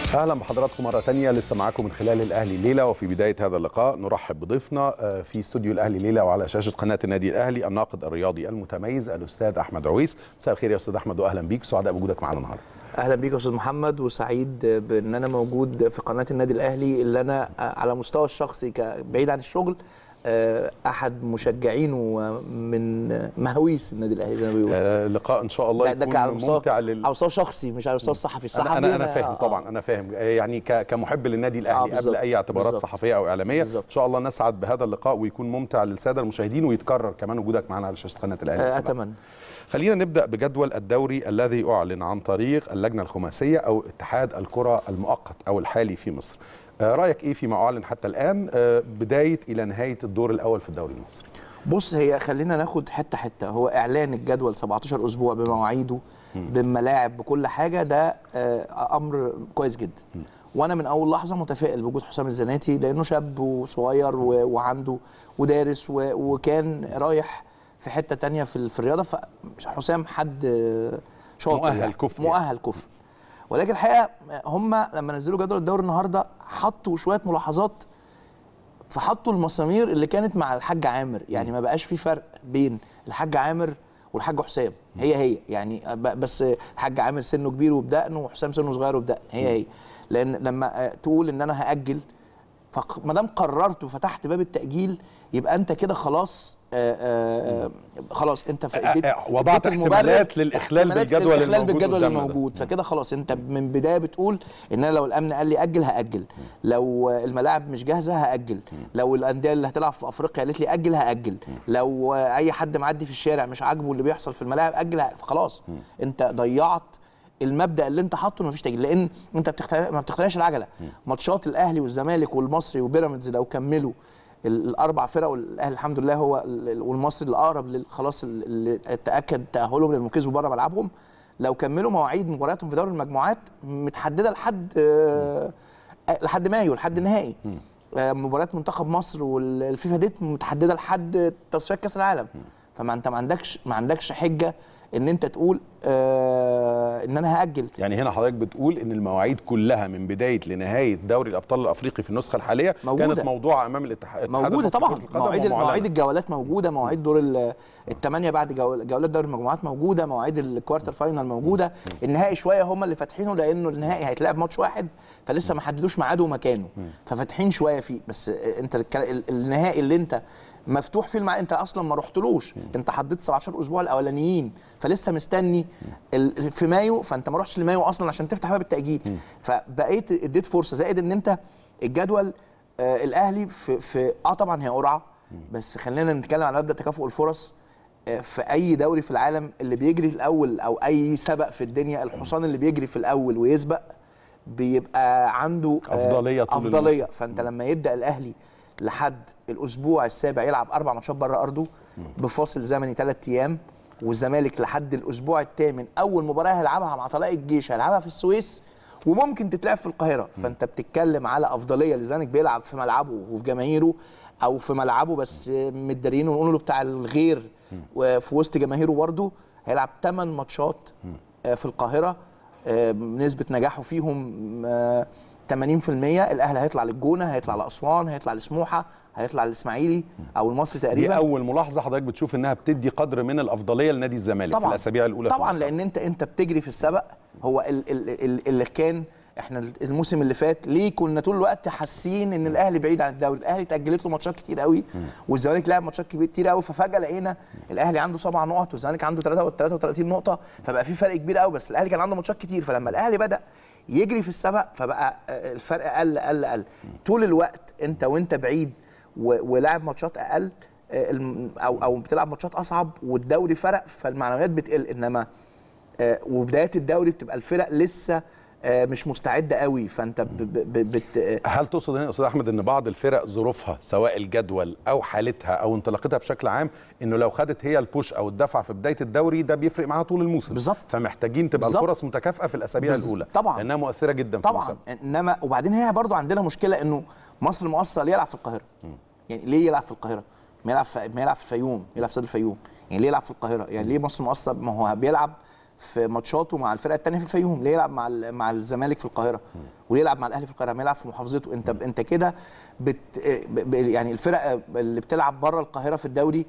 اهلا بحضراتكم مره تانية لسه معاكم من خلال الاهلي ليله وفي بدايه هذا اللقاء نرحب بضيفنا في استوديو الاهلي ليله وعلى شاشه قناه النادي الاهلي الناقد الرياضي المتميز الاستاذ احمد عويس مساء الخير يا استاذ احمد واهلا بيك سعداء بوجودك معانا النهارده اهلا بيك يا استاذ محمد وسعيد بان انا موجود في قناه النادي الاهلي اللي انا على مستوى الشخصي بعيد عن الشغل احد مشجعين ومن مهويس النادي الاهلي زي ما بيقولوا آه لقاء ان شاء الله ده يكون على مستوى ممتع لل... على مستوى شخصي مش على مستوى الصحفي الصحفي انا انا فاهم طبعا انا فاهم يعني ك... كمحب للنادي الاهلي آه قبل اي اعتبارات بالزبط. صحفيه او اعلاميه بالزبط. ان شاء الله نسعد بهذا اللقاء ويكون ممتع للساده المشاهدين ويتكرر كمان وجودك معنا على شاشه قناه الاهلي آه اتمنى خلينا نبدا بجدول الدوري الذي اعلن عن طريق اللجنه الخماسيه او اتحاد الكره المؤقت او الحالي في مصر رايك ايه فيما اعلن حتى الان بدايه الى نهايه الدور الاول في الدوري المصري بص هي خلينا ناخد حته حته هو اعلان الجدول 17 اسبوع بمواعيده بالملاعب بكل حاجه ده امر كويس جدا وانا من اول لحظه متفائل بوجود حسام الزناتي لانه شاب وصغير وعنده ودارس وكان رايح في حته تانية في في الرياضه فحسام حد شاطر مؤهل يعني كفء مؤهل كفء ولكن الحقيقه هم لما نزلوا جدول الدوري النهارده حطوا شويه ملاحظات فحطوا المسامير اللي كانت مع الحاج عامر يعني ما بقاش في فرق بين الحاج عامر والحاج حسام هي هي يعني بس الحاج عامر سنه كبير وبدقنه وحسام سنه صغير وبدقن هي هي لان لما تقول ان انا هاجل فما دام قررت وفتحت باب التاجيل يبقى انت كده خلاص آآ آآ خلاص انت اديت وضعت احتمالات للاخلال بالجدول الاخلال بالجدول الموجود فكده خلاص انت من بدايه بتقول ان انا لو الامن قال لي اجل هاجل لو الملاعب مش جاهزه هاجل لو الانديه اللي هتلعب في افريقيا قالت لي اجل هاجل لو اي حد معدي في الشارع مش عاجبه اللي بيحصل في الملاعب اجل خلاص انت ضيعت المبدا اللي انت حاطه مفيش تاجيل لان انت بتخترع ما بتخترعش العجله ماتشات الاهلي والزمالك والمصري وبيراميدز لو كملوا الاربع فرق والاهلي الحمد لله هو والمصري الاقرب خلاص اللي تاكد تاهلهم لانهم كسبوا بره ملعبهم لو كملوا مواعيد مبارياتهم في دوري المجموعات متحدده لحد لحد مايو لحد النهائي مباريات منتخب مصر والفيفا ديت متحدده لحد تصفيات كاس العالم فما انت ما عندكش ما عندكش حجه ان انت تقول آه ان انا هاجل يعني هنا حضرتك بتقول ان المواعيد كلها من بدايه لنهايه دوري الابطال الافريقي في النسخه الحاليه موجودة. كانت موضوعه امام الاتحاد موجوده طبعا مواعيد مواعيد الجولات موجوده مواعيد دور الثمانيه بعد جول جولات دوري المجموعات موجوده مواعيد الكوارتر فاينل موجوده النهائي شويه هم اللي فاتحينه لانه النهائي هيتلعب ماتش واحد فلسه ما حددوش ميعاده ومكانه ففاتحين شويه فيه بس انت النهائي اللي انت مفتوح فيه المع... انت اصلا ما رحتلوش انت حددت 17 اسبوع الاولانيين فلسه مستني ال... في مايو فانت ما رحتش لمايو اصلا عشان تفتح باب التاجيل فبقيت اديت فرصه زائد ان انت الجدول آه الاهلي في, في اه طبعا هي قرعه بس خلينا نتكلم على مبدا تكافؤ الفرص آه في اي دوري في العالم اللي بيجري الاول او اي سبق في الدنيا الحصان اللي بيجري في الاول ويسبق بيبقى عنده آه افضليه طول افضليه الموسم. فانت لما يبدا الاهلي لحد الاسبوع السابع يلعب اربع ماتشات بره ارضه بفاصل زمني ثلاث ايام والزمالك لحد الاسبوع الثامن اول مباراه هيلعبها مع طلائع الجيش هيلعبها في السويس وممكن تتلعب في القاهره فانت بتتكلم على افضليه للزمالك بيلعب في ملعبه وفي جماهيره او في ملعبه بس متدارين ونقول له بتاع الغير وفي وسط جماهيره برده هيلعب 8 ماتشات في القاهره نسبه نجاحه فيهم 80% الاهلي هيطلع للجونه هيطلع لاسوان هيطلع لسموحه هيطلع للاسماعيلي او المصري تقريبا دي اول ملاحظه حضرتك بتشوف انها بتدي قدر من الافضليه لنادي الزمالك طبعا في الاسابيع الاولى طبعا في لان انت انت بتجري في السبق هو ال ال ال اللي كان احنا الموسم اللي فات ليه كنا طول الوقت حاسين ان الاهلي بعيد عن الدوري الاهلي اتاجلت له ماتشات كتير قوي والزمالك لعب ماتشات كتير قوي ففجاه لقينا الاهلي عنده سبع نقط والزمالك عنده 33 نقطه فبقى في فرق كبير قوي بس الاهلي كان عنده ماتشات كتير فلما الاهلي بدا يجري في السبق فبقى الفرق قل قل قل طول الوقت انت وانت بعيد ولاعب ماتشات اقل او او بتلعب ماتشات اصعب والدوري فرق فالمعنويات بتقل انما وبدايات الدوري بتبقى الفرق لسه مش مستعده قوي فانت ب ب بت هل تقصد هنا يا استاذ احمد ان بعض الفرق ظروفها سواء الجدول او حالتها او انطلاقتها بشكل عام انه لو خدت هي البوش او الدفع في بدايه الدوري ده بيفرق معاها طول الموسم بالظبط فمحتاجين تبقى بالزبط. الفرص متكافئه في الاسابيع الاولى طبعا لانها مؤثره جدا طبعا في المسابقه انما وبعدين هي برضو عندنا مشكله انه مصر مؤصل يلعب في القاهره يعني ليه يلعب في القاهره ما يلعب في ما يلعب في الفيوم يلعب في استاد الفيوم يعني ليه يلعب في القاهره يعني ليه مصر مؤصل ما هو بيلعب في ماتشاته مع الفرقه الثانيه في الفيوم ليه يلعب مع ال- مع الزمالك في القاهره وليه يلعب مع الاهلي في القاهره ما يلعب في محافظته انت انت كده بت ب- ب- يعني الفرق اللي بتلعب بره القاهره في الدوري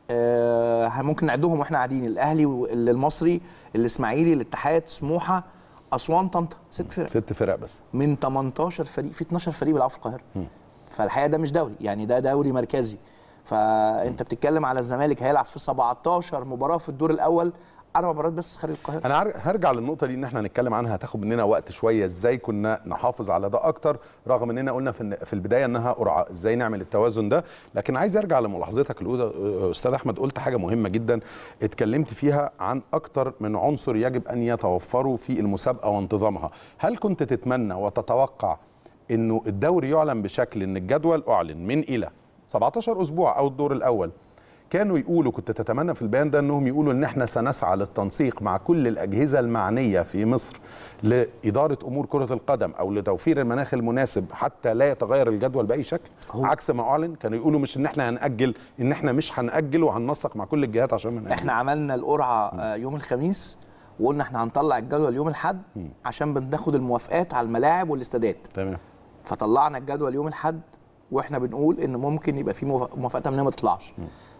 آه ممكن نعدهم واحنا قاعدين الاهلي والمصري الاسماعيلي الاتحاد سموحه اسوان طنطا ست فرق ست فرق بس من 18 فريق في 12 فريق بيلعبوا في القاهره فالحقيقه ده مش دوري يعني ده دوري مركزي فانت بتتكلم على الزمالك هيلعب في 17 مباراه في الدور الاول اربع مباريات بس خارج القاهره انا عار- هرجع للنقطه دي ان احنا هنتكلم عنها هتاخد مننا وقت شويه ازاي كنا نحافظ على ده اكتر رغم اننا قلنا في في البدايه انها قرعه ازاي نعمل التوازن ده لكن عايز ارجع لملاحظتك الاولى استاذ احمد قلت حاجه مهمه جدا اتكلمت فيها عن اكتر من عنصر يجب ان يتوفروا في المسابقه وانتظامها هل كنت تتمنى وتتوقع انه الدوري يعلن بشكل ان الجدول اعلن من الى 17 اسبوع او الدور الاول كانوا يقولوا كنت تتمنى في البيان ده انهم يقولوا ان احنا سنسعى للتنسيق مع كل الاجهزه المعنيه في مصر لاداره امور كره القدم او لتوفير المناخ المناسب حتى لا يتغير الجدول باي شكل هو- عكس ما اعلن كانوا يقولوا مش ان احنا هنأجل ان احنا مش هنأجل وهننسق مع كل الجهات عشان ما نأجل احنا عملنا القرعه آه، يوم الخميس وقلنا احنا هنطلع الجدول يوم الاحد عشان بناخد الموافقات على الملاعب والاستادات تمام فطلعنا الجدول يوم الاحد واحنا بنقول ان ممكن يبقى في موافق- موافقات امنيه ما تطلعش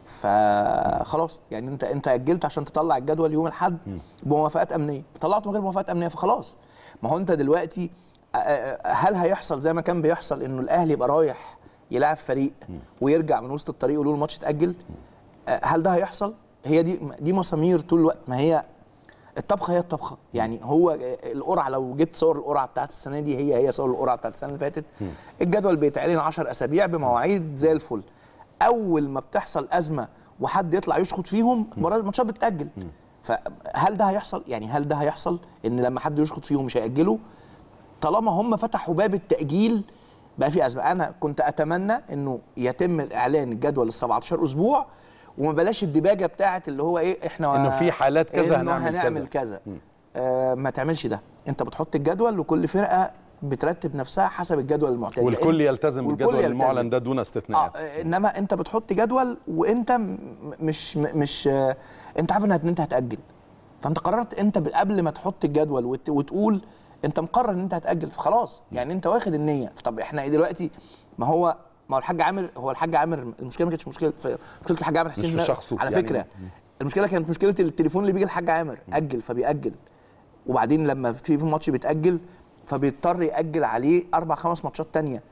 فخلاص يعني انت انت اجلت عشان تطلع الجدول يوم الاحد بموافقات امنيه طلعته من غير موافقات امنيه فخلاص ما هو انت دلوقتي آه، آه، هل هيحصل زي ما كان بيحصل انه الاهلي يبقى رايح يلعب فريق ويرجع من وسط الطريق ويقول له الماتش اتاجل آه، هل ده هيحصل هي دي دي مسامير طول الوقت ما هي الطبخه هي الطبخه يعني هو القرعه لو جبت صور القرعه بتاعت السنه دي هي هي صور القرعه بتاعت السنه اللي فاتت الجدول بيتعلن 10 اسابيع بمواعيد زي الفل اول ما بتحصل ازمه وحد يطلع يشخط فيهم مباراه الماتشات بتتاجل فهل ده هيحصل يعني هل ده هيحصل ان لما حد يشخط فيهم مش هياجلوا طالما هم فتحوا باب التاجيل بقى في ازمه انا كنت اتمنى انه يتم الاعلان الجدول ال 17 اسبوع وما بلاش الدباجه بتاعت اللي هو ايه احنا إنه في حالات كذا إنه هنعمل هنعمل كذا. كذا آه ما تعملش ده انت بتحط الجدول وكل فرقه بترتب نفسها حسب الجدول المعتاد والكل لأن- يلتزم والكل بالجدول يلتزم. المعلن ده دون اه استثناءات آه، انما انت بتحط جدول وانت م- مش م- مش آه، انت عارف ان انت هتاجل فانت قررت انت ب- قبل ما تحط الجدول وت- وتقول انت مقرر ان انت هتاجل فخلاص يعني انت واخد النيه طب احنا دلوقتي ما هو ما هو الحاج عامر هو الحاج عامر المشكله ما كانتش مشكله في مشكله الحاج عامر حسين مش في ده- شخصه على يعني- فكره المشكله كانت مشكله التليفون اللي بيجي الحاج عامر اجل فبيأجل وبعدين لما في في ماتش بيتأجل فبيضطر يأجل عليه أربع خمس ماتشات تانية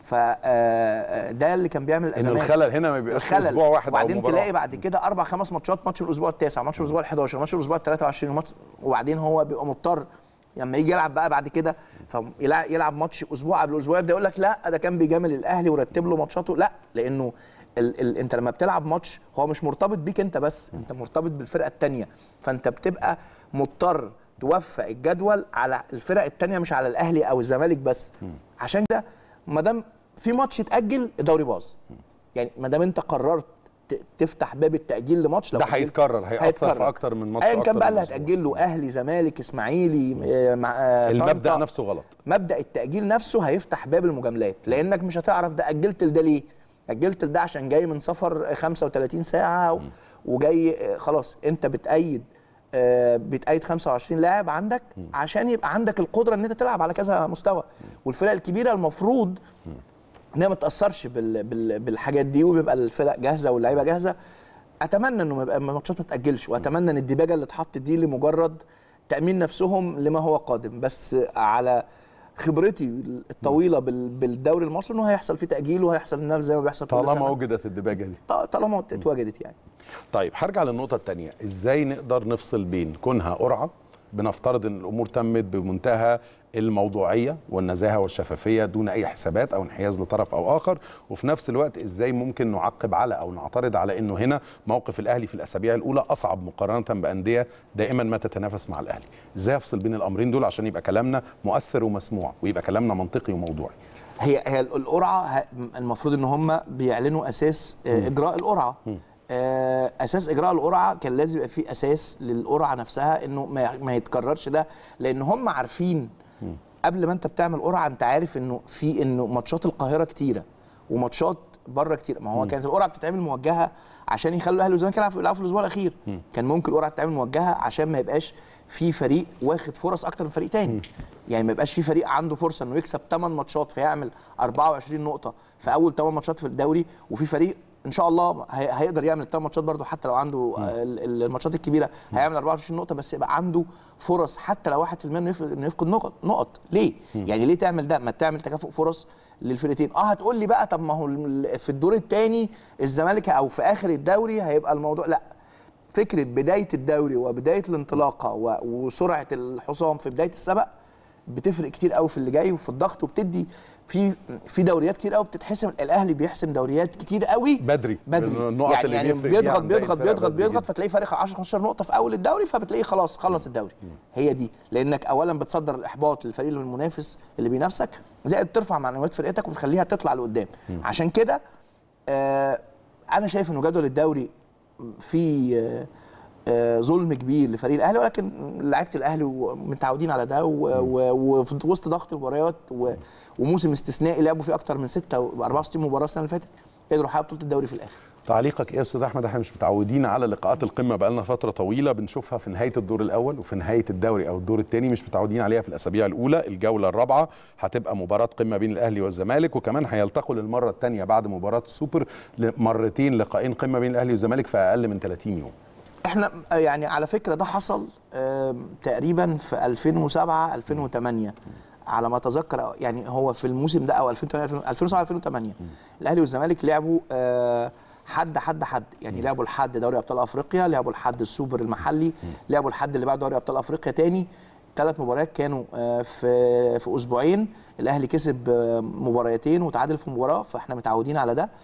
فده اللي كان بيعمل ان الأزمات الخلل هنا ما بيبقاش في الخلل اسبوع واحد او وبعدين مباراه تلاقي بعد كده اربع خمس ماتشات ماتش في الاسبوع التاسع ماتش في الاسبوع ال 11 ماتش في الاسبوع ال 23 وماتش وبعدين هو بيبقى مضطر لما يجي يلعب بقى بعد كده فيلعب يلعب ماتش اسبوع قبل الاسبوع يبدا يقول لك لا ده كان بيجامل الاهلي ورتب له ماتشاته لا لانه ال ال انت لما بتلعب ماتش هو مش مرتبط بيك انت بس انت مرتبط بالفرقه الثانيه فانت بتبقى مضطر توفق الجدول على الفرق الثانيه مش على الاهلي او الزمالك بس عشان كده ما دام في ماتش اتاجل الدوري باظ يعني ما دام انت قررت ت- تفتح باب التاجيل لماتش لو ده أجلت- هيتكرر هيأثر في اكتر من ماتش ايا كان أكتر بقى من اللي أسبوع. هتاجل له اهلي زمالك اسماعيلي آه، مع آه، المبدا طنطا. نفسه غلط مبدا التاجيل نفسه هيفتح باب المجاملات لانك مش هتعرف ده اجلت لده ليه اجلت لده عشان جاي من سفر 35 ساعه و- وجاي آه، خلاص انت بتأيد آه، بتأيد 25 لاعب عندك عشان يبقى عندك القدره ان انت تلعب على كذا مستوى والفرق الكبيره المفروض انها ما تاثرش بال... بال... بالحاجات دي وبيبقى الفرق جاهزه واللعيبه جاهزه اتمنى انه ما يبقى الماتشات ما تاجلش واتمنى ان الديباجه اللي اتحطت دي لمجرد تامين نفسهم لما هو قادم بس على خبرتي الطويله بال... بالدوري المصري انه هيحصل فيه تاجيل وهيحصل نفس زي ما بيحصل كل طالما سنة. وجدت الدباجه دي ط- طالما اتوجدت يعني طيب هرجع للنقطة الثانية، ازاي نقدر نفصل بين كونها قرعة بنفترض ان الامور تمت بمنتهى الموضوعية والنزاهة والشفافية دون اي حسابات او انحياز لطرف او اخر، وفي نفس الوقت ازاي ممكن نعقب على او نعترض على انه هنا موقف الاهلي في الاسابيع الاولى اصعب مقارنة باندية دائما ما تتنافس مع الاهلي، ازاي افصل بين الامرين دول عشان يبقى كلامنا مؤثر ومسموع ويبقى كلامنا منطقي وموضوعي. هي هي القرعه ه- المفروض ان هم بيعلنوا اساس آه، اجراء القرعه آه، اساس اجراء القرعه كان لازم يبقى في اساس للقرعه نفسها انه ما ما يتكررش ده لان هم عارفين قبل ما انت بتعمل قرعه انت عارف انه في انه ماتشات القاهره كتيره وماتشات بره كتير ما هو كانت القرعه بتتعمل موجهه عشان يخلوا الاهلي والزمالك يلعبوا يلعبوا في الاسبوع الاخير كان ممكن القرعه تتعمل موجهه عشان ما يبقاش في فريق واخد فرص اكتر من فريق تاني يعني ما يبقاش في فريق عنده فرصه انه يكسب 8 ماتشات فيعمل 24 نقطه في اول 8 ماتشات في الدوري وفي فريق ان شاء الله هي- هيقدر يعمل الثمان ماتشات برده حتى لو عنده آه، ال- ال- الماتشات الكبيره هيعمل 24 نقطه بس يبقى عنده فرص حتى لو 1% انه يفقد إنه يفقد نقط نقط ليه؟ يعني ليه تعمل ده؟ ما تعمل تكافؤ فرص للفرقتين اه هتقول لي بقى طب ما هو ال- في الدور الثاني الزمالك او في اخر الدوري هيبقى الموضوع لا فكره بدايه الدوري وبدايه الانطلاقه و- وسرعه الحصان في بدايه السبق بتفرق كتير قوي في اللي جاي وفي الضغط وبتدي في في دوريات كتير قوي بتتحسم الاهلي بيحسم دوريات كتير قوي بدري بدري النقط يعني, اللي يعني بيفرق فيها بيضغط عن باقي بيضغط الفرق بيضغط بدري بيضغط جدا. فتلاقيه فارق 10 15 نقطه في اول الدوري فبتلاقيه خلاص خلص الدوري هي دي لانك اولا بتصدر الاحباط للفريق المنافس اللي بينافسك زائد بترفع معنويات فرقتك وبتخليها تطلع لقدام عشان كده آه انا شايف انه جدول الدوري فيه آه آه، ظلم كبير لفريق الاهلي ولكن لعيبه الاهلي متعودين على ده و- و- وفي وسط ضغط المباريات و- وموسم استثنائي لعبوا فيه اكتر من 6 و 64 مباراه السنه اللي فاتت قدروا يحققوا بطوله الدوري في الاخر تعليقك ايه يا استاذ احمد احنا مش متعودين على لقاءات القمه بقالنا فتره طويله بنشوفها في نهايه الدور الاول وفي نهايه الدوري او الدور الثاني مش متعودين عليها في الاسابيع الاولى الجوله الرابعه هتبقى مباراه قمه بين الاهلي والزمالك وكمان هيلتقوا للمره الثانيه بعد مباراه السوبر مرتين لقاءين قمه بين الاهلي والزمالك في اقل من 30 يوم احنا يعني على فكره ده حصل آم، تقريبا في 2007 2008 على ما اتذكر يعني هو في الموسم ده او 2008 2007 2008 الاهلي والزمالك لعبوا آه، حد حد حد يعني لعبوا لحد دوري ابطال افريقيا لعبوا لحد السوبر المحلي لعبوا لحد اللي بعد دوري ابطال افريقيا تاني ثلاث مباريات كانوا آه، في في اسبوعين الاهلي كسب آه، مباراتين وتعادل في مباراه فاحنا متعودين على ده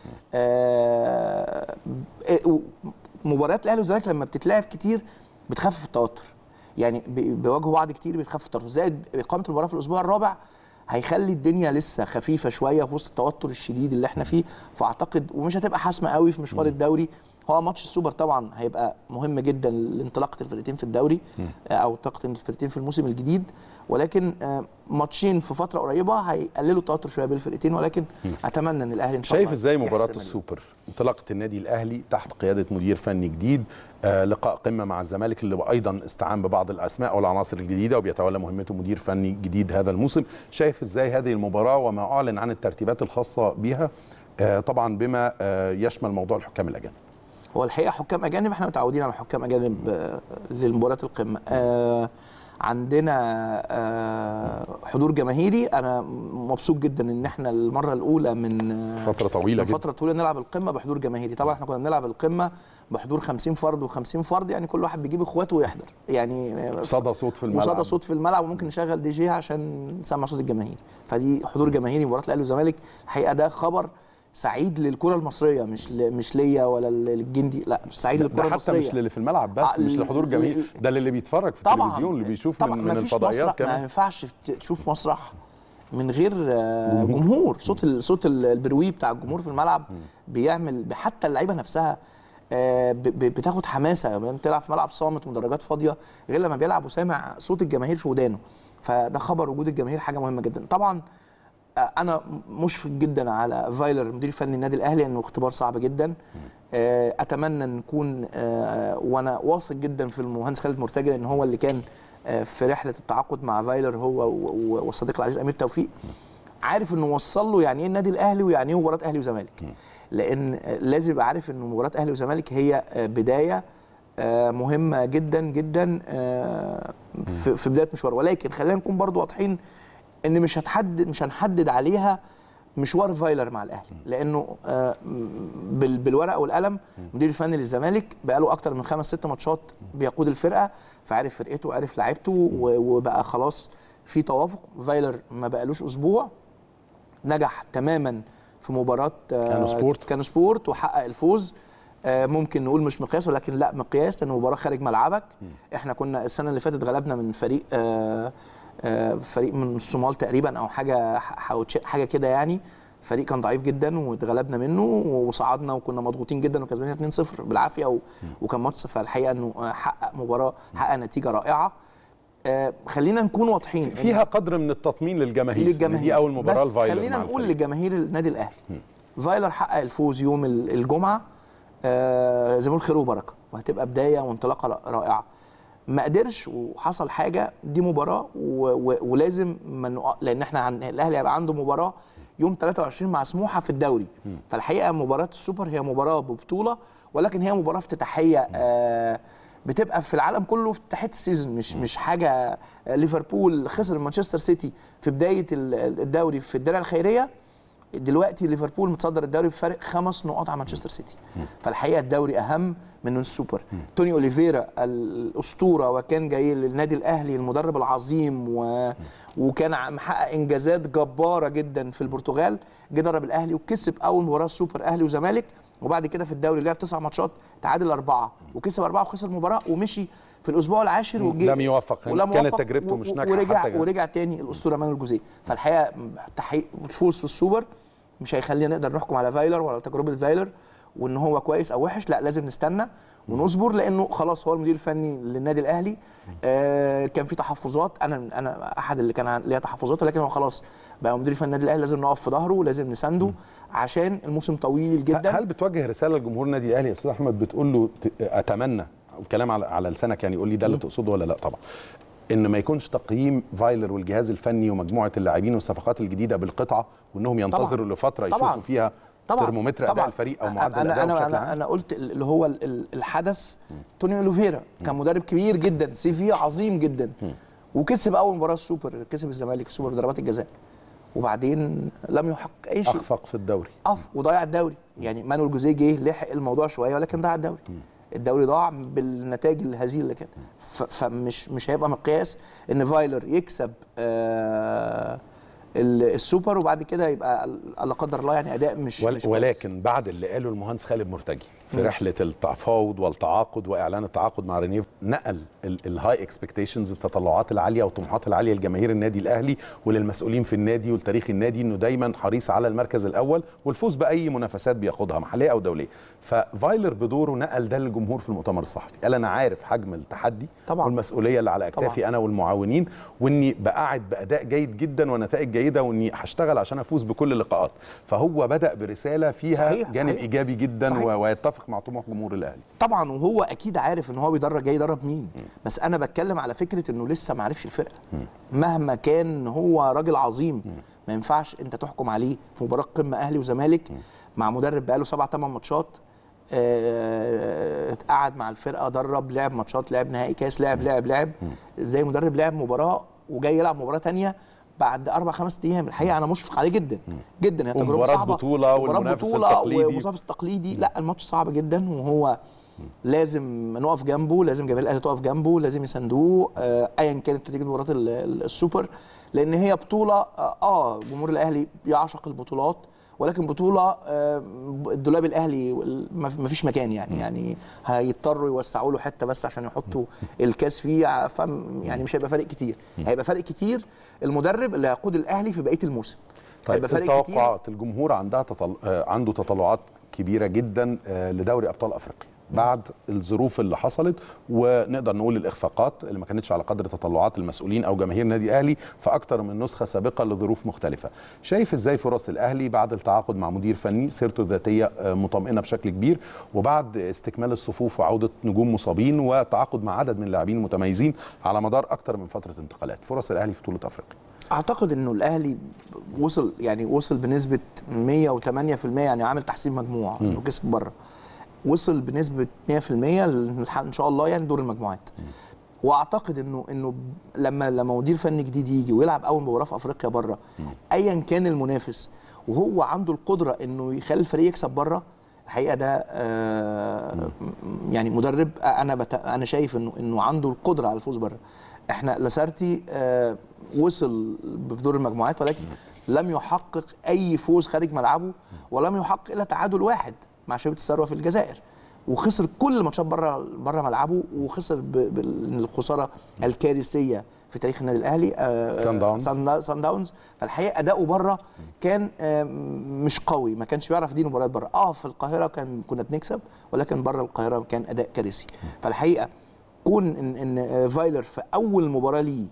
آه، آه، مباريات الاهلي والزمالك لما بتتلعب كتير بتخفف التوتر يعني بي- بيواجهوا بعض كتير بتخفف التوتر زائد اقامه المباراه في الاسبوع الرابع هيخلي الدنيا لسه خفيفه شويه في وسط التوتر الشديد اللي احنا فيه فاعتقد ومش هتبقى حاسمه قوي في مشوار الدوري هو ماتش السوبر طبعا هيبقى مهم جدا لانطلاقه الفرقتين في الدوري آه، او انطلاقه الفرقتين في الموسم الجديد ولكن آه، ماتشين في فتره قريبه هيقللوا التوتر شويه بين الفرقتين ولكن اتمنى ان الاهلي ان شاء الله شايف ازاي مباراه يحسم ال- السوبر انطلاقه النادي الاهلي تحت قياده مدير فني جديد آه لقاء قمه مع الزمالك اللي ايضا استعان ببعض الاسماء والعناصر الجديده وبيتولى مهمته مدير فني جديد هذا الموسم شايف ازاي هذه المباراه وما اعلن عن الترتيبات الخاصه بها آه طبعا بما آه يشمل موضوع الحكام الاجانب هو الحقيقه حكام اجانب احنا متعودين على حكام اجانب آه، للمباريات القمه آه، عندنا آه، حضور جماهيري انا مبسوط جدا ان احنا المره الاولى من آه، فتره طويله من جدا فتره طويله نلعب القمه بحضور جماهيري طبعا احنا كنا بنلعب القمه بحضور 50 فرد و50 فرد يعني كل واحد بيجيب اخواته ويحضر يعني آه، صدى صوت في الملعب وصدى صوت في الملعب وممكن نشغل دي جي عشان نسمع صوت الجماهير فدي حضور جماهيري مباراه الاهلي والزمالك الحقيقه ده خبر سعيد للكره المصريه مش ل... مش ليا ولا للجندي لا مش سعيد ده للكره حتى المصريه مش للي في الملعب بس آه، مش لحضور جماهير ده اللي بيتفرج في طبعا التلفزيون اللي بيشوف طبعا من, من مفيش الفضائيات مسرح ما كمان ينفعش تشوف مسرح من غير آه، جمهور صوت ال- صوت ال- البروي بتاع الجمهور في الملعب بيعمل حتى اللعيبه نفسها آه، ب- ب- بتاخد حماسه لما تلعب في ملعب صامت ومدرجات فاضيه غير لما بيلعب وسامع صوت الجماهير في ودانه فده خبر وجود الجماهير حاجه مهمه جدا طبعا آه، انا مشفق جدا على فايلر مدير فني النادي الاهلي انه اختبار صعب جدا آه، اتمنى ان نكون آه، وانا واثق جدا في المهندس خالد مرتجى لان هو اللي كان آه، في رحله التعاقد مع فايلر هو و- و- والصديق العزيز امير توفيق عارف انه وصل له يعني ايه النادي الاهلي ويعني ايه مباراه اهلي وزمالك لان آه، لازم يبقى عارف ان مباراه اهلي وزمالك هي آه، بدايه آه، مهمه جدا جدا آه، في في بدايه مشوار ولكن خلينا نكون برضو واضحين ان مش هتحدد مش هنحدد عليها مشوار فايلر مع الاهلي لانه آه، بال- بالورقه والقلم مدير الفني للزمالك بقاله اكتر من خمس ست ماتشات بيقود الفرقه فعارف فرقته وعارف لعيبته و- وبقى خلاص في توافق فايلر ما بقالوش اسبوع نجح تماما في مباراه آه، كانو سبورت. كانو سبورت وحقق الفوز آه، ممكن نقول مش مقياس ولكن لا مقياس لان مباراه خارج ملعبك احنا كنا السنه اللي فاتت غلبنا من فريق آه، آه، فريق من الصومال تقريبا او حاجه حاوتش- حاجه كده يعني فريق كان ضعيف جدا واتغلبنا منه وصعدنا وكنا مضغوطين جدا وكسبانين 2-0 بالعافيه و... وكان ماتش فالحقيقه انه آه، حقق مباراه حقق نتيجه رائعه آه، خلينا نكون واضحين إن- فيها قدر من التطمين للجماهير للجماهير دي اول مباراه بس الفايلر خلينا مع نقول الفريق. لجماهير النادي الاهلي فايلر حقق الفوز يوم ال- الجمعه آه، زي ما بنقول خير وبركه وهتبقى بدايه وانطلاقه ر- رائعه ما قدرش وحصل حاجه دي مباراه و و ولازم ما نقع- لان احنا عن الاهلي هيبقى عنده مباراه يوم 23 مع سموحه في الدوري فالحقيقه مباراه السوبر هي مباراه ببطوله ولكن هي مباراه افتتاحيه آه بتبقى في العالم كله افتتاحيه السيزون مش مش حاجه آه، ليفربول خسر من مانشستر سيتي في بدايه ال- الدوري في الدرع الخيريه دلوقتي ليفربول متصدر الدوري بفارق خمس نقاط عن مانشستر سيتي فالحقيقه الدوري اهم من السوبر توني اوليفيرا الاسطوره وكان جاي للنادي الاهلي المدرب العظيم و... وكان ع- محقق انجازات جباره جدا في البرتغال جه درب الاهلي وكسب اول مباراه سوبر اهلي وزمالك وبعد كده في الدوري لعب تسع ماتشات تعادل اربعه وكسب اربعه وخسر مباراه ومشي في الاسبوع العاشر وجه لم يوفق. ولم كانت يوفق تجربته و- مش و- ناجحة ورجع حتى جه. ورجع تاني الاسطوره مانويل جوزيه فالحقيقه تحقيق الفوز في السوبر مش هيخلينا نقدر نحكم على فايلر ولا تجربه فايلر وان هو كويس او وحش لا لازم نستنى ونصبر لانه خلاص هو المدير الفني للنادي الاهلي آه كان في تحفظات انا انا احد اللي كان عن- ليا تحفظات ولكن هو خلاص بقى مدير فني النادي الاهلي لازم نقف في ظهره لازم نسانده عشان الموسم طويل جدا هل بتوجه رساله لجمهور النادي الاهلي يا استاذ احمد بتقول له ت- اتمنى والكلام على على لسانك يعني قول لي ده اللي تقصده ولا لا طبعا ان ما يكونش تقييم فايلر والجهاز الفني ومجموعه اللاعبين والصفقات الجديده بالقطعه وانهم ينتظروا لفتره طبعاً. يشوفوا فيها طبعا ترمومتر اداء الفريق او معدل انا اداء انا بشكل انا, عام أنا قلت اللي هو ال- ال- الحدث توني اوليفيرا كان مدرب كبير جدا سي في عظيم جدا وكسب اول مباراه السوبر كسب الزمالك السوبر بضربات الجزاء وبعدين لم يحقق اي شيء اخفق في الدوري اف وضيع الدوري يعني مانويل جوزيه جه لحق الموضوع شويه ولكن ضيع الدوري الدوري ضاع بالنتائج الهزيله اللي كانت ف- فمش مش هيبقى مقياس ان فايلر يكسب آه ال- السوبر وبعد كده يبقى لا قدر الله يعني اداء مش, ول- مش كويس. ولكن بعد اللي قاله المهندس خالد مرتجي في رحله التفاوض والتعاقد واعلان التعاقد مع رينيف نقل الهاي اكسبكتيشنز التطلعات العاليه والطموحات العاليه لجماهير النادي الاهلي وللمسؤولين في النادي ولتاريخ النادي انه دايما حريص على المركز الاول والفوز باي منافسات بياخدها محليه او دوليه ففايلر بدوره نقل ده للجمهور في المؤتمر الصحفي قال انا عارف حجم التحدي طبعاً. والمسؤوليه اللي على اكتافي طبعاً. انا والمعاونين واني بقعد باداء جيد جدا ونتائج جيده واني هشتغل عشان افوز بكل اللقاءات فهو بدا برساله فيها صحيح، جانب صحيح. ايجابي جدا صحيح. و- ويتفق مع طموح جمهور الاهلي طبعا وهو اكيد عارف ان هو بيدرب جاي يدرب مين بس انا بتكلم على فكره انه لسه ما عرفش الفرقه مهما كان هو راجل عظيم ما ينفعش انت تحكم عليه في مباراه قمه اهلي وزمالك مع مدرب بقاله سبع ثمان ماتشات آه، قعد مع الفرقه درب لعب ماتشات لعب نهائي كاس لعب لعب لعب ازاي مدرب لعب مباراه وجاي يلعب مباراه تانية بعد اربع خمس ايام الحقيقه انا مشفق عليه جدا جدا هي تجربه ومباراة صعبه بطولة مباراة والمنافس بطولة التقليدي. والمنافس التقليدي لا الماتش صعب جدا وهو لازم نقف جنبه لازم جماهير الاهلي تقف جنبه لازم يساندوه آه، ايا كانت نتيجه مباراه ال- ال- السوبر لان هي بطوله اه آه، جمهور الاهلي يعشق البطولات ولكن بطوله آه، الدولاب الاهلي وال- ما ما فيش مكان يعني يعني هيضطروا يوسعوا له حته بس عشان يحطوا الكاس فيه فم يعني مش هيبقى فرق كتير هيبقى فرق كتير المدرب اللي هيقود الاهلي في بقيه الموسم طيب هيبقى فرق كتير التوقعات الجمهور عندها تطل... آه، عنده تطلعات كبيره جدا آه، لدوري ابطال افريقيا بعد الظروف اللي حصلت ونقدر نقول الاخفاقات اللي ما كانتش على قدر تطلعات المسؤولين او جماهير النادي الاهلي في اكتر من نسخه سابقه لظروف مختلفه شايف ازاي فرص الاهلي بعد التعاقد مع مدير فني سيرته الذاتيه آه، مطمئنه بشكل كبير وبعد استكمال الصفوف وعوده نجوم مصابين وتعاقد مع عدد من اللاعبين المتميزين على مدار اكتر من فتره انتقالات فرص الاهلي في بطوله افريقيا اعتقد انه الاهلي وصل يعني وصل بنسبه 108% يعني عامل تحسين مجموعه انه كسب بره وصل بنسبه 100% للح- ان شاء الله يعني دور المجموعات واعتقد انه انه لما لما مدير فني جديد يجي ويلعب اول مباراه في افريقيا بره ايا كان المنافس وهو عنده القدره انه يخلي الفريق يكسب بره الحقيقه ده آه يعني مدرب انا بت... انا شايف انه انه عنده القدره على الفوز بره احنا لاسارتي آه وصل في دور المجموعات ولكن لم يحقق اي فوز خارج ملعبه ولم يحقق الا تعادل واحد مع شبيبه الثروه في الجزائر وخسر كل الماتشات بره بره ملعبه وخسر ب- بالخساره الكارثيه في تاريخ النادي الاهلي آه، سان داونز. سان سان داونز فالحقيقه اداؤه بره كان آه، مش قوي ما كانش بيعرف يدير مباريات بره اه في القاهره كان كنا بنكسب ولكن بره القاهره كان اداء كارثي فالحقيقه كون ان ان آه، فايلر في اول مباراه ليه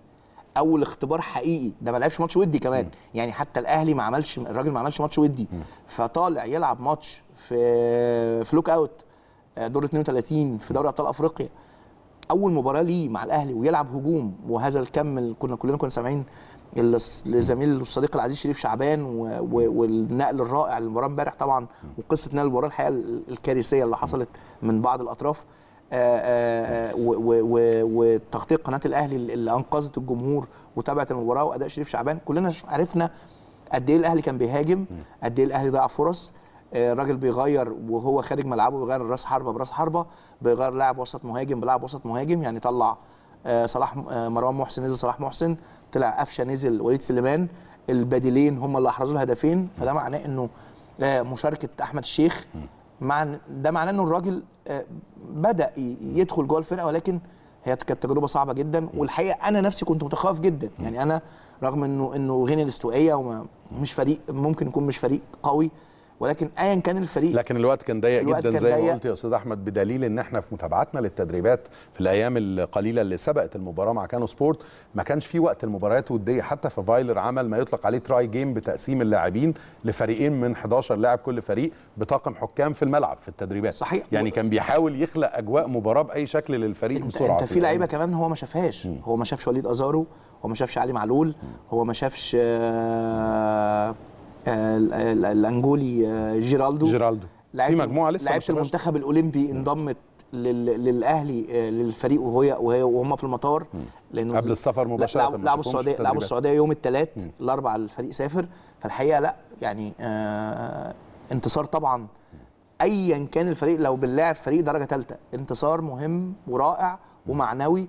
اول اختبار حقيقي ده ما لعبش ماتش ودي كمان يعني حتى الاهلي ما عملش الراجل ما عملش ماتش ودي فطالع يلعب ماتش في في لوك اوت آه، دور 32 في دوري ابطال افريقيا اول مباراه ليه مع الاهلي ويلعب هجوم وهذا الكم اللي كنا كلنا كنا سامعين اللي الص- لزميل الصديق العزيز شريف شعبان و... و... والنقل الرائع للمباراه امبارح طبعا وقصه نقل المباراه الحقيقه ال- الكارثيه اللي حصلت من بعض الاطراف آه، آه، آه، و- و- و- وتغطيه قناه الاهلي اللي انقذت الجمهور وتابعت المباراه واداء شريف شعبان كلنا عرفنا قد ايه الاهلي كان بيهاجم قد ايه الاهلي ضيع فرص آه، الراجل بيغير وهو خارج ملعبه بيغير راس حربه براس حربه بيغير لاعب وسط مهاجم بلاعب وسط مهاجم يعني طلع آه، صلاح آه، مروان محسن نزل صلاح محسن طلع قفشه نزل وليد سليمان البديلين هم اللي احرزوا الهدفين فده معناه انه آه، مشاركه احمد الشيخ مع ده معناه انه الراجل آه، بدا ي- يدخل جوه الفرقه ولكن هي كانت تجربه صعبه جدا والحقيقه انا نفسي كنت متخوف جدا يعني انا رغم انه انه غينيا الاستوائيه ومش فريق ممكن يكون مش فريق قوي ولكن ايا كان الفريق لكن الوقت كان ضيق الوقت جدا كان زي ما ضيق. قلت يا استاذ احمد بدليل ان احنا في متابعتنا للتدريبات في الايام القليله اللي سبقت المباراه مع كانو سبورت ما كانش في وقت المباريات وديه حتى في فايلر عمل ما يطلق عليه تراي جيم بتقسيم اللاعبين لفريقين من 11 لاعب كل فريق بطاقم حكام في الملعب في التدريبات صحيح. يعني كان بيحاول يخلق اجواء مباراه باي شكل للفريق انت, بسرعه انت في لعيبه كمان هو ما شافهاش هو ما شافش وليد ازارو هو ما شافش علي معلول هو ما شافش آه، آه، ال- ال- الانجولي آه، جيرالدو جيرالدو في لعيبة- مجموعه لسه ما لعيبه شافهاش. المنتخب الاولمبي انضمت لل- للاهلي آه، للفريق وهي وهي وهم في المطار لانه قبل السفر لا، مباشرة، لعبوا ما لعبوا شافهمش في السعوديه لعبوا التدريبات. السعوديه يوم الثلاث الاربعاء الفريق سافر فالحقيقه لا يعني آه انتصار طبعا ايا كان الفريق لو بنلاعب فريق درجه ثالثه انتصار مهم ورائع ومعنوي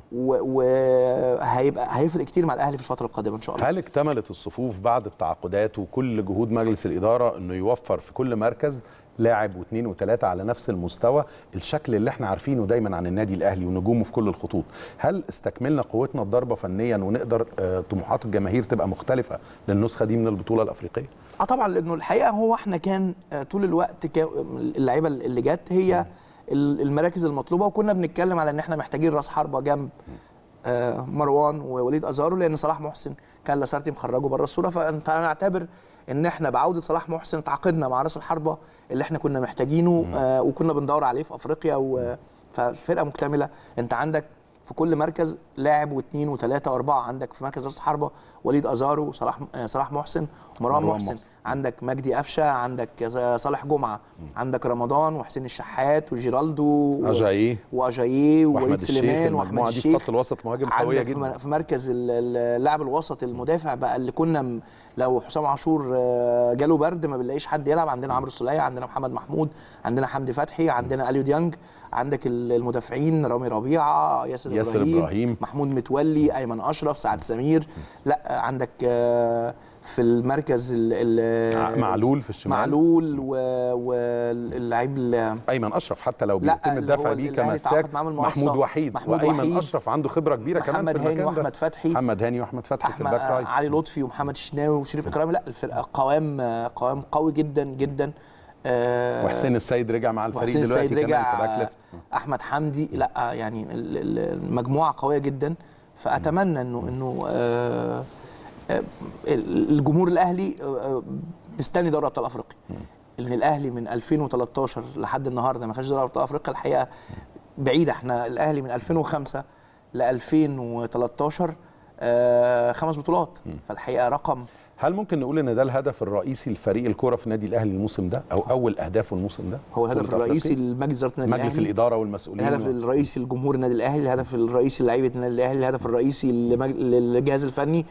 وهيبقى هيفرق كتير مع الاهلي في الفتره القادمه ان شاء الله هل اكتملت الصفوف بعد التعاقدات وكل جهود مجلس الإدارة أنه يوفر في كل مركز لاعب واثنين وثلاثة على نفس المستوى الشكل اللي احنا عارفينه دايما عن النادي الأهلي ونجومه في كل الخطوط هل استكملنا قوتنا الضربة فنيا ونقدر آه، طموحات الجماهير تبقى مختلفة للنسخة دي من البطولة الأفريقية اه طبعا لانه الحقيقه هو احنا كان آه، طول الوقت كا- اللعيبه اللي جت هي ال- المراكز المطلوبه وكنا بنتكلم على ان احنا محتاجين راس حربه جنب آه، مروان ووليد ازارو لان صلاح محسن كان لاسارتي مخرجه بره الصوره ف- فانا اعتبر ان احنا بعوده صلاح محسن تعاقدنا مع راس الحربه اللي احنا كنا محتاجينه آه، وكنا بندور عليه في افريقيا و- فالفرقه مكتمله انت عندك في كل مركز لاعب واثنين وثلاثه واربعه عندك في مركز راس حربه وليد ازارو صلاح آه، صلاح محسن ومروان مروان محسن محسن. عندك مجدي قفشه عندك صالح جمعه عندك رمضان وحسين الشحات وجيرالدو و- أجاييه واجاييه وأحمد ووليد الشيخ سليمان واحمد المجموعة دي في الشيخ خط الوسط مهاجم قوية عندك في جدا م- في مركز ال- ال- اللاعب الوسط المدافع بقى اللي كنا م- لو حسام عاشور آه، جاله برد ما بنلاقيش حد يلعب عندنا عمرو السوليه عندنا محمد محمود عندنا حمدي فتحي عندنا اليو ديانج عندك ال- المدافعين رامي ربيعه ياسر, ياسر إبراهيم, إبراهيم. محمود متولي ايمن اشرف سعد سمير لا آه، عندك آه، في المركز ال- ال- معلول في الشمال معلول واللعيب ال- ايمن اشرف حتى لو لا، بيتم اللي الدفع هو بيه الأهلي كمساك تعاقد معاه من المقصة. محمود وحيد محمود وايمن وحيد. اشرف عنده خبره كبيره كمان محمد في هاني المكان ده واحمد فتحي محمد هاني واحمد فتحي في احمد الباك رايت علي لطفي ومحمد الشناوي وشريف اكرامي لا الفرقه قوام قوام قوي جدا جدا آه، وحسين السيد رجع مع الفريق وحسين دلوقتي السيد كمان رجع كباك ليفت احمد حمدي لا يعني ال- ال- المجموعه قويه جدا فاتمنى انه انه آه، آه، الجمهور الاهلي آه، آه، مستني دوري ابطال افريقيا لان الاهلي من 2013 لحد النهارده ما خدش دوري ابطال افريقيا الحقيقه بعيده احنا الاهلي من 2005 ل 2013 آه، خمس بطولات فالحقيقه رقم هل ممكن نقول ان ده الهدف الرئيسي لفريق الكره في النادي الاهلي الموسم ده او اول اهدافه الموسم ده هو الهدف بطولة الرئيسي أفريقيا؟ لمجلس اداره النادي مجلس الاهلي الاداره والمسؤولين الهدف الرئيسي لجمهور النادي الاهلي الهدف الرئيسي للعيبه النادي الاهلي الهدف الرئيسي لمج- للجهاز الفني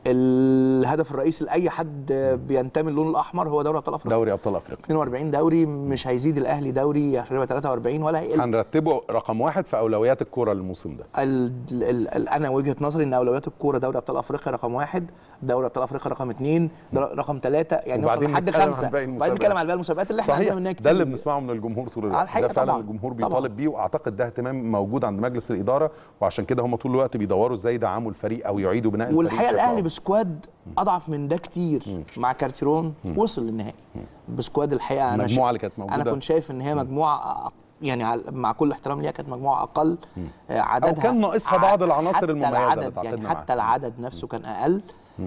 الهدف الرئيسي لاي حد بينتمي للون الاحمر هو دوري ابطال افريقيا دوري ابطال افريقيا 42 دوري مش هيزيد الاهلي دوري عشان يبقى 43 ولا هيقل هنرتبه رقم واحد في اولويات الكره الموسم ده ال ال ال انا وجهه نظري ان اولويات الكوره دوري ابطال افريقيا رقم واحد دوري ابطال افريقيا رقم اثنين در- رقم ثلاثه يعني وبعدين نوصل لحد نتكلم عن خمسه باقي وبعدين المسابقات. نتكلم عن باقي المسابقات اللي احنا صحيح عندنا منها كتير ده اللي بنسمعه من الجمهور طول على الوقت الحقيقة ده فعلا طبعاً. الجمهور طبعاً. بيطالب بيه واعتقد ده اهتمام موجود عند مجلس الاداره وعشان كده هم طول الوقت بيدوروا ازاي يدعموا الفريق او يعيدوا بناء الفريق والحقيقه بشكل الاهلي أفضل. بسكواد اضعف من ده كتير مع كارتيرون وصل للنهائي بسكواد الحقيقه انا المجموعة شا- اللي كانت موجودة. انا كنت شايف ان هي مجموعه أ- يعني على- مع كل احترام ليها كانت مجموعه اقل آه، عددها أو كان ناقصها بعض ع- العناصر حتى المميزة اللي العدد تعاقدنا يعني معاها. حتى العدد نفسه كان اقل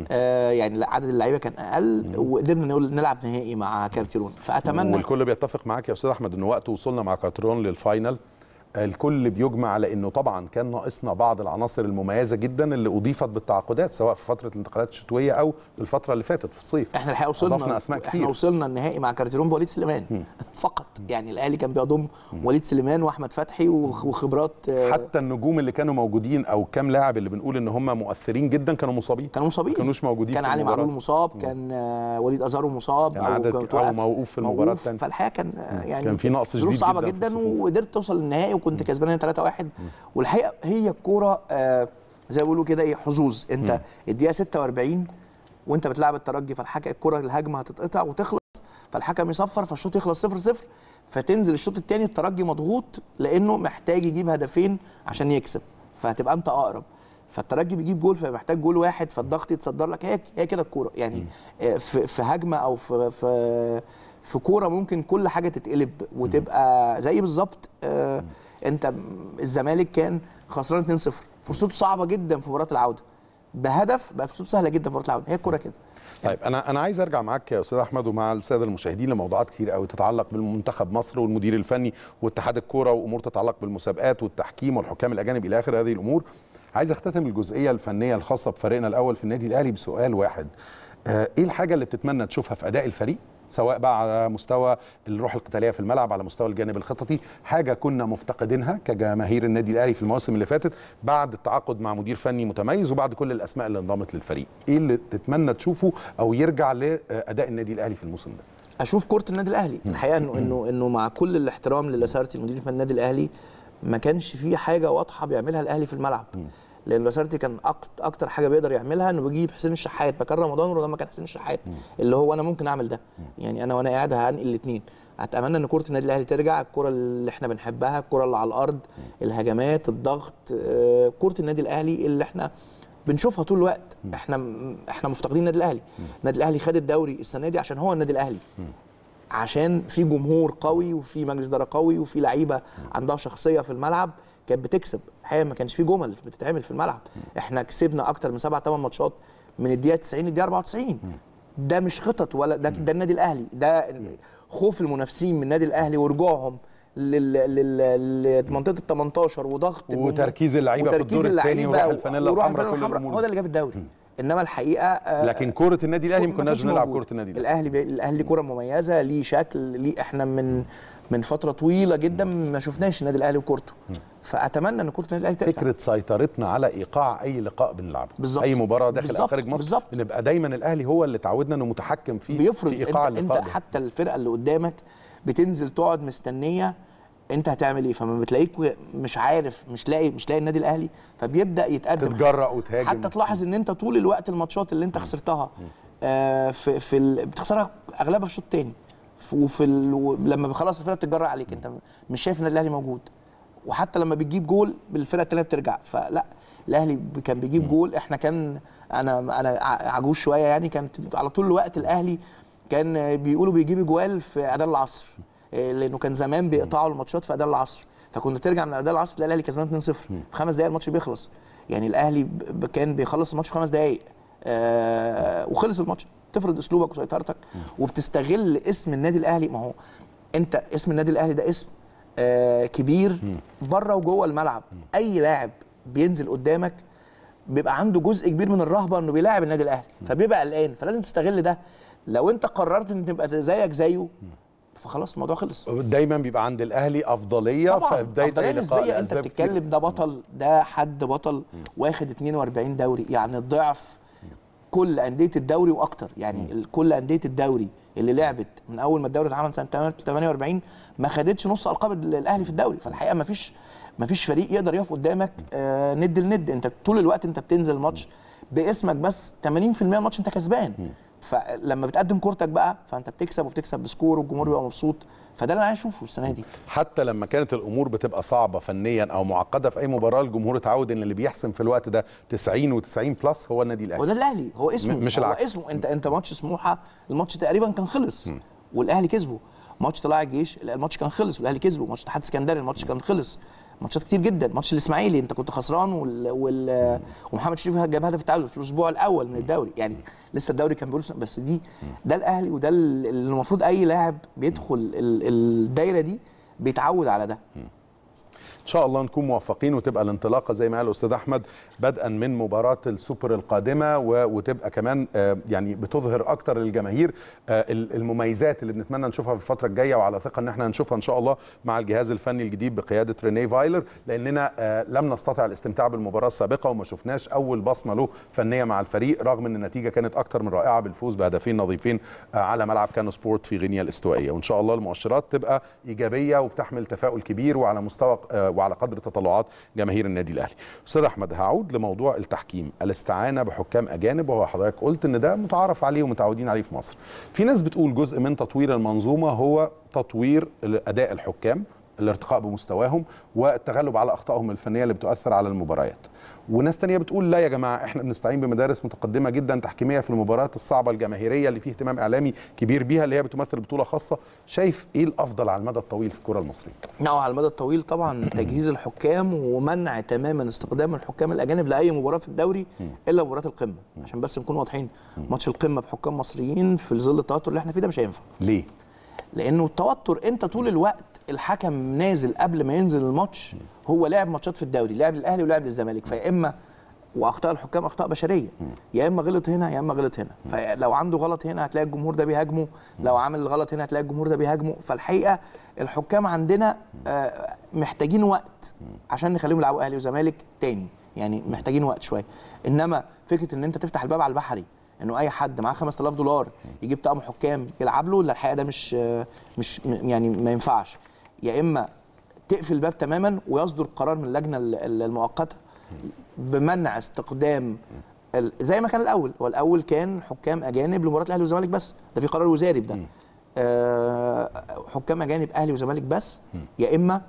آه يعني عدد اللعيبه كان اقل وقدرنا نقول نلعب نهائي مع كارتيرون فاتمنى والكل بيتفق معاك يا استاذ احمد ان وقت وصلنا مع كاترون للفاينل الكل بيجمع على انه طبعا كان ناقصنا بعض العناصر المميزه جدا اللي اضيفت بالتعاقدات سواء في فتره الانتقالات الشتويه او الفتره اللي فاتت في الصيف احنا الحقيقه وصلنا اضفنا اسماء احنا كتير وصلنا النهائي مع كارتيرون بوليد سليمان فقط يعني الاهلي كان بيضم وليد سليمان واحمد فتحي وخ- وخبرات آه، حتى النجوم اللي كانوا موجودين او كام لاعب اللي بنقول ان هم مؤثرين جدا كانوا مصابين كانوا مصابين ما كانوش موجودين كان في علي المباراة. معلول مصاب كان آه، وليد ازارو مصاب كان عدد- أو توقف- موقوف في المباراة موقوف. التانية. فالحقيقه كان آه، يعني كان في نقص ظروف شديد صعبه جدا في جدا الصفوف. وقدرت توصل للنهائي وكنت كسبان 3 1 والحقيقه هي الكوره آه، زي ما بيقولوا كده ايه حظوظ انت الدقيقه 46 وانت بتلعب الترجي فالحكم الكره الهجمه هتتقطع وتخلص فالحكم يصفر فالشوط يخلص 0 0 فتنزل الشوط الثاني الترجي مضغوط لانه محتاج يجيب هدفين عشان يكسب فهتبقى انت اقرب فالترجي بيجيب جول فمحتاج جول واحد فالضغط يتصدر لك هي هي كده الكوره يعني آه، في في هجمه او في في في كوره ممكن كل حاجه تتقلب وتبقى زي بالظبط آه، انت م- الزمالك كان خسران 2-0 فرصته صعبه جدا في مباراه العوده بهدف بقى فرصته سهله جدا في مباراه العوده هي الكوره كده طيب انا انا عايز ارجع معاك يا استاذ احمد ومع الساده المشاهدين لموضوعات كتير قوي تتعلق بالمنتخب مصر والمدير الفني واتحاد الكوره وامور تتعلق بالمسابقات والتحكيم والحكام الاجانب الى اخر هذه الامور عايز اختتم الجزئيه الفنيه الخاصه بفريقنا الاول في النادي الاهلي بسؤال واحد آه، ايه الحاجه اللي بتتمنى تشوفها في اداء الفريق سواء بقى على مستوى الروح القتاليه في الملعب على مستوى الجانب الخططي حاجه كنا مفتقدينها كجماهير النادي الاهلي في المواسم اللي فاتت بعد التعاقد مع مدير فني متميز وبعد كل الاسماء اللي انضمت للفريق ايه اللي تتمنى تشوفه او يرجع لاداء النادي الاهلي في الموسم ده اشوف كره النادي الاهلي الحقيقه انه انه انه مع كل الاحترام للاسارتي المدير الفني النادي الاهلي ما كانش في حاجه واضحه بيعملها الاهلي في الملعب لان لاسارتي كان أكت- اكتر حاجه بيقدر يعملها انه بيجيب حسين الشحات مكان رمضان ولما كان حسين الشحات اللي هو انا ممكن اعمل ده يعني انا وانا قاعد هنقل الاثنين اتمنى ان كره النادي الاهلي ترجع الكره اللي احنا بنحبها الكره اللي على الارض الهجمات الضغط آه، كره النادي الاهلي اللي احنا بنشوفها طول الوقت احنا احنا مفتقدين النادي الاهلي النادي الاهلي خد الدوري السنه دي عشان هو النادي الاهلي عشان في جمهور قوي وفي مجلس اداره قوي وفي لعيبه عندها شخصيه في الملعب كانت بتكسب الحقيقه ما كانش في جمل بتتعمل في الملعب احنا كسبنا اكتر من سبع ثمان ماتشات من الدقيقه 90 للدقيقه 94 ده مش خطط ولا ده ده النادي الاهلي ده خوف المنافسين من النادي الاهلي ورجوعهم لل لل لمنطقه ال 18 وضغط الجمهور وتركيز اللعيبة في وتركيز الدور التاني اللعيبة وروح الفانيلا وروح الحمراء، الفانيلا كل الحمراء الأمور هو دي. ده اللي جاب الدوري انما الحقيقه آه، لكن كره النادي الاهلي ما كناش كانش بنلعب موجود. كره النادي الاهلي الاهلي بي... الاهلي كره مميزه ليه شكل ليه احنا من من فتره طويله جدا ما شفناش النادي الاهلي وكورته فاتمنى ان كره النادي الاهلي ترجع فكره سيطرتنا على ايقاع اي لقاء بنلعبه بالظبط. اي مباراه داخل او بالظبط. خارج مصر بالظبط. بنبقى دايما الاهلي هو اللي تعودنا انه متحكم فيه بيفرض في ايقاع انت, انت اللقاء ده. حتى الفرقه اللي قدامك بتنزل تقعد مستنيه انت هتعمل ايه فما بتلاقيك مش عارف مش لاقي مش لاقي النادي الاهلي فبيبدا يتقدم تتجرأ وتهاجم حتى تلاحظ ان انت طول الوقت الماتشات اللي انت خسرتها آه في في ال... بتخسرها اغلبها في الشوط الثاني وفي ال... و- لما خلاص الفرقه بتتجرأ عليك انت مش شايف النادي الاهلي موجود وحتى لما بتجيب جول بالفرقه الثانيه بترجع فلا الاهلي ب- كان بيجيب جول احنا كان انا انا ع- عجوز شويه يعني كانت على طول الوقت الاهلي كان بيقولوا بيجيب جوال في اداء العصر إيه، لانه كان زمان بيقطعوا الماتشات في اداء العصر فكنت ترجع من اداء العصر تلاقي الاهلي كسبان 2-0 في خمس دقائق الماتش بيخلص يعني الاهلي ب- ب- كان بيخلص الماتش في خمس دقائق آه وخلص الماتش تفرض اسلوبك وسيطرتك وبتستغل اسم النادي الاهلي ما هو انت اسم النادي الاهلي ده اسم آه كبير بره وجوه الملعب اي لاعب بينزل قدامك بيبقى عنده جزء كبير من الرهبه انه بيلاعب النادي الاهلي فبيبقى قلقان فلازم تستغل ده لو انت قررت ان تبقى زيك زيه فخلاص الموضوع خلص دايما بيبقى عند الاهلي افضليه طبعا في بدايه أفضلية اي لقاء نسبية انت لأسباب كتير. بتتكلم ده بطل ده حد بطل واخد 42 دوري يعني ضعف كل انديه الدوري واكتر يعني ال- كل انديه الدوري اللي لعبت من اول ما الدوري اتعمل سنه 48 ما خدتش نص القاب ال- الاهلي في الدوري فالحقيقه ما فيش ما فيش فريق يقدر يقف قدامك آه ند لند انت طول الوقت انت بتنزل الماتش باسمك بس 80% من الماتش انت كسبان فلما بتقدم كورتك بقى فانت بتكسب وبتكسب بسكور والجمهور بيبقى مبسوط فده اللي انا عايز اشوفه السنه دي حتى لما كانت الامور بتبقى صعبه فنيا او معقده في اي مباراه الجمهور اتعود ان اللي بيحسم في الوقت ده 90 و90 بلس هو النادي هو الاهلي ده الاهلي هو اسمه م- مش هو العكس. اسمه انت انت ماتش سموحه الماتش تقريبا كان خلص والاهلي كسبه ماتش طلائع الجيش لا، الماتش كان خلص والاهلي كسبه ماتش اتحاد اسكندري الماتش كان خلص ماتشات كتير جدا ماتش الاسماعيلي انت كنت خسران وال... وال... ومحمد شريف جاب هدف التعادل في الاسبوع الاول من الدوري يعني لسه الدوري كان بيقول بس دي ده الاهلي وده اللي المفروض اي لاعب بيدخل ال- الدايره دي بيتعود على ده ان شاء الله نكون موفقين وتبقى الانطلاقه زي ما قال الاستاذ احمد بدءا من مباراه السوبر القادمه و- وتبقى كمان آه، يعني بتظهر اكتر للجماهير آه، ال- المميزات اللي بنتمنى نشوفها في الفتره الجايه وعلى ثقه ان احنا هنشوفها ان شاء الله مع الجهاز الفني الجديد بقياده ريني فايلر لاننا آه، لم نستطع الاستمتاع بالمباراه السابقه وما شفناش اول بصمه له فنيه مع الفريق رغم ان النتيجه كانت اكتر من رائعه بالفوز بهدفين نظيفين آه، على ملعب كانو سبورت في غينيا الاستوائيه وان شاء الله المؤشرات تبقى ايجابيه وبتحمل تفاؤل كبير وعلى مستوى آه، وعلى قدر تطلعات جماهير النادي الاهلي استاذ احمد هعود لموضوع التحكيم الاستعانه بحكام اجانب وهو حضرتك قلت ان ده متعارف عليه ومتعودين عليه في مصر في ناس بتقول جزء من تطوير المنظومه هو تطوير اداء الحكام الارتقاء بمستواهم والتغلب على اخطائهم الفنيه اللي بتؤثر على المباريات وناس تانية بتقول لا يا جماعه احنا بنستعين بمدارس متقدمه جدا تحكيميه في المباريات الصعبه الجماهيريه اللي فيه اهتمام اعلامي كبير بيها اللي هي بتمثل بطوله خاصه شايف ايه الافضل على المدى الطويل في الكره المصريه لا على المدى الطويل طبعا تجهيز الحكام ومنع تماما استخدام الحكام الاجانب لاي مباراه في الدوري الا مباراه القمه عشان بس نكون واضحين ماتش القمه بحكام مصريين في ظل التوتر اللي احنا فيه ده مش هينفع ليه لانه التوتر انت طول الوقت الحكم نازل قبل ما ينزل الماتش هو لعب ماتشات في الدوري لعب للاهلي ولعب للزمالك فيا اما واخطاء الحكام اخطاء بشريه يا اما غلط هنا يا اما غلط هنا فلو عنده غلط هنا هتلاقي الجمهور ده بيهاجمه لو عامل غلط هنا هتلاقي الجمهور ده بيهاجمه فالحقيقه الحكام عندنا آه، محتاجين وقت عشان نخليهم يلعبوا اهلي وزمالك تاني يعني محتاجين وقت شويه انما فكره ان انت تفتح الباب على البحري انه اي حد معاه 5000 دولار يجيب طقم حكام يلعب له لا الحقيقه ده مش مش يعني ما ينفعش يا اما تقفل الباب تماما ويصدر قرار من اللجنه ال- ال- المؤقته بمنع استخدام ال- زي ما كان الاول هو الاول كان حكام اجانب لمباراه الاهلي والزمالك بس ده في قرار وزاري بده آه حكام اجانب اهلي وزمالك بس يا اما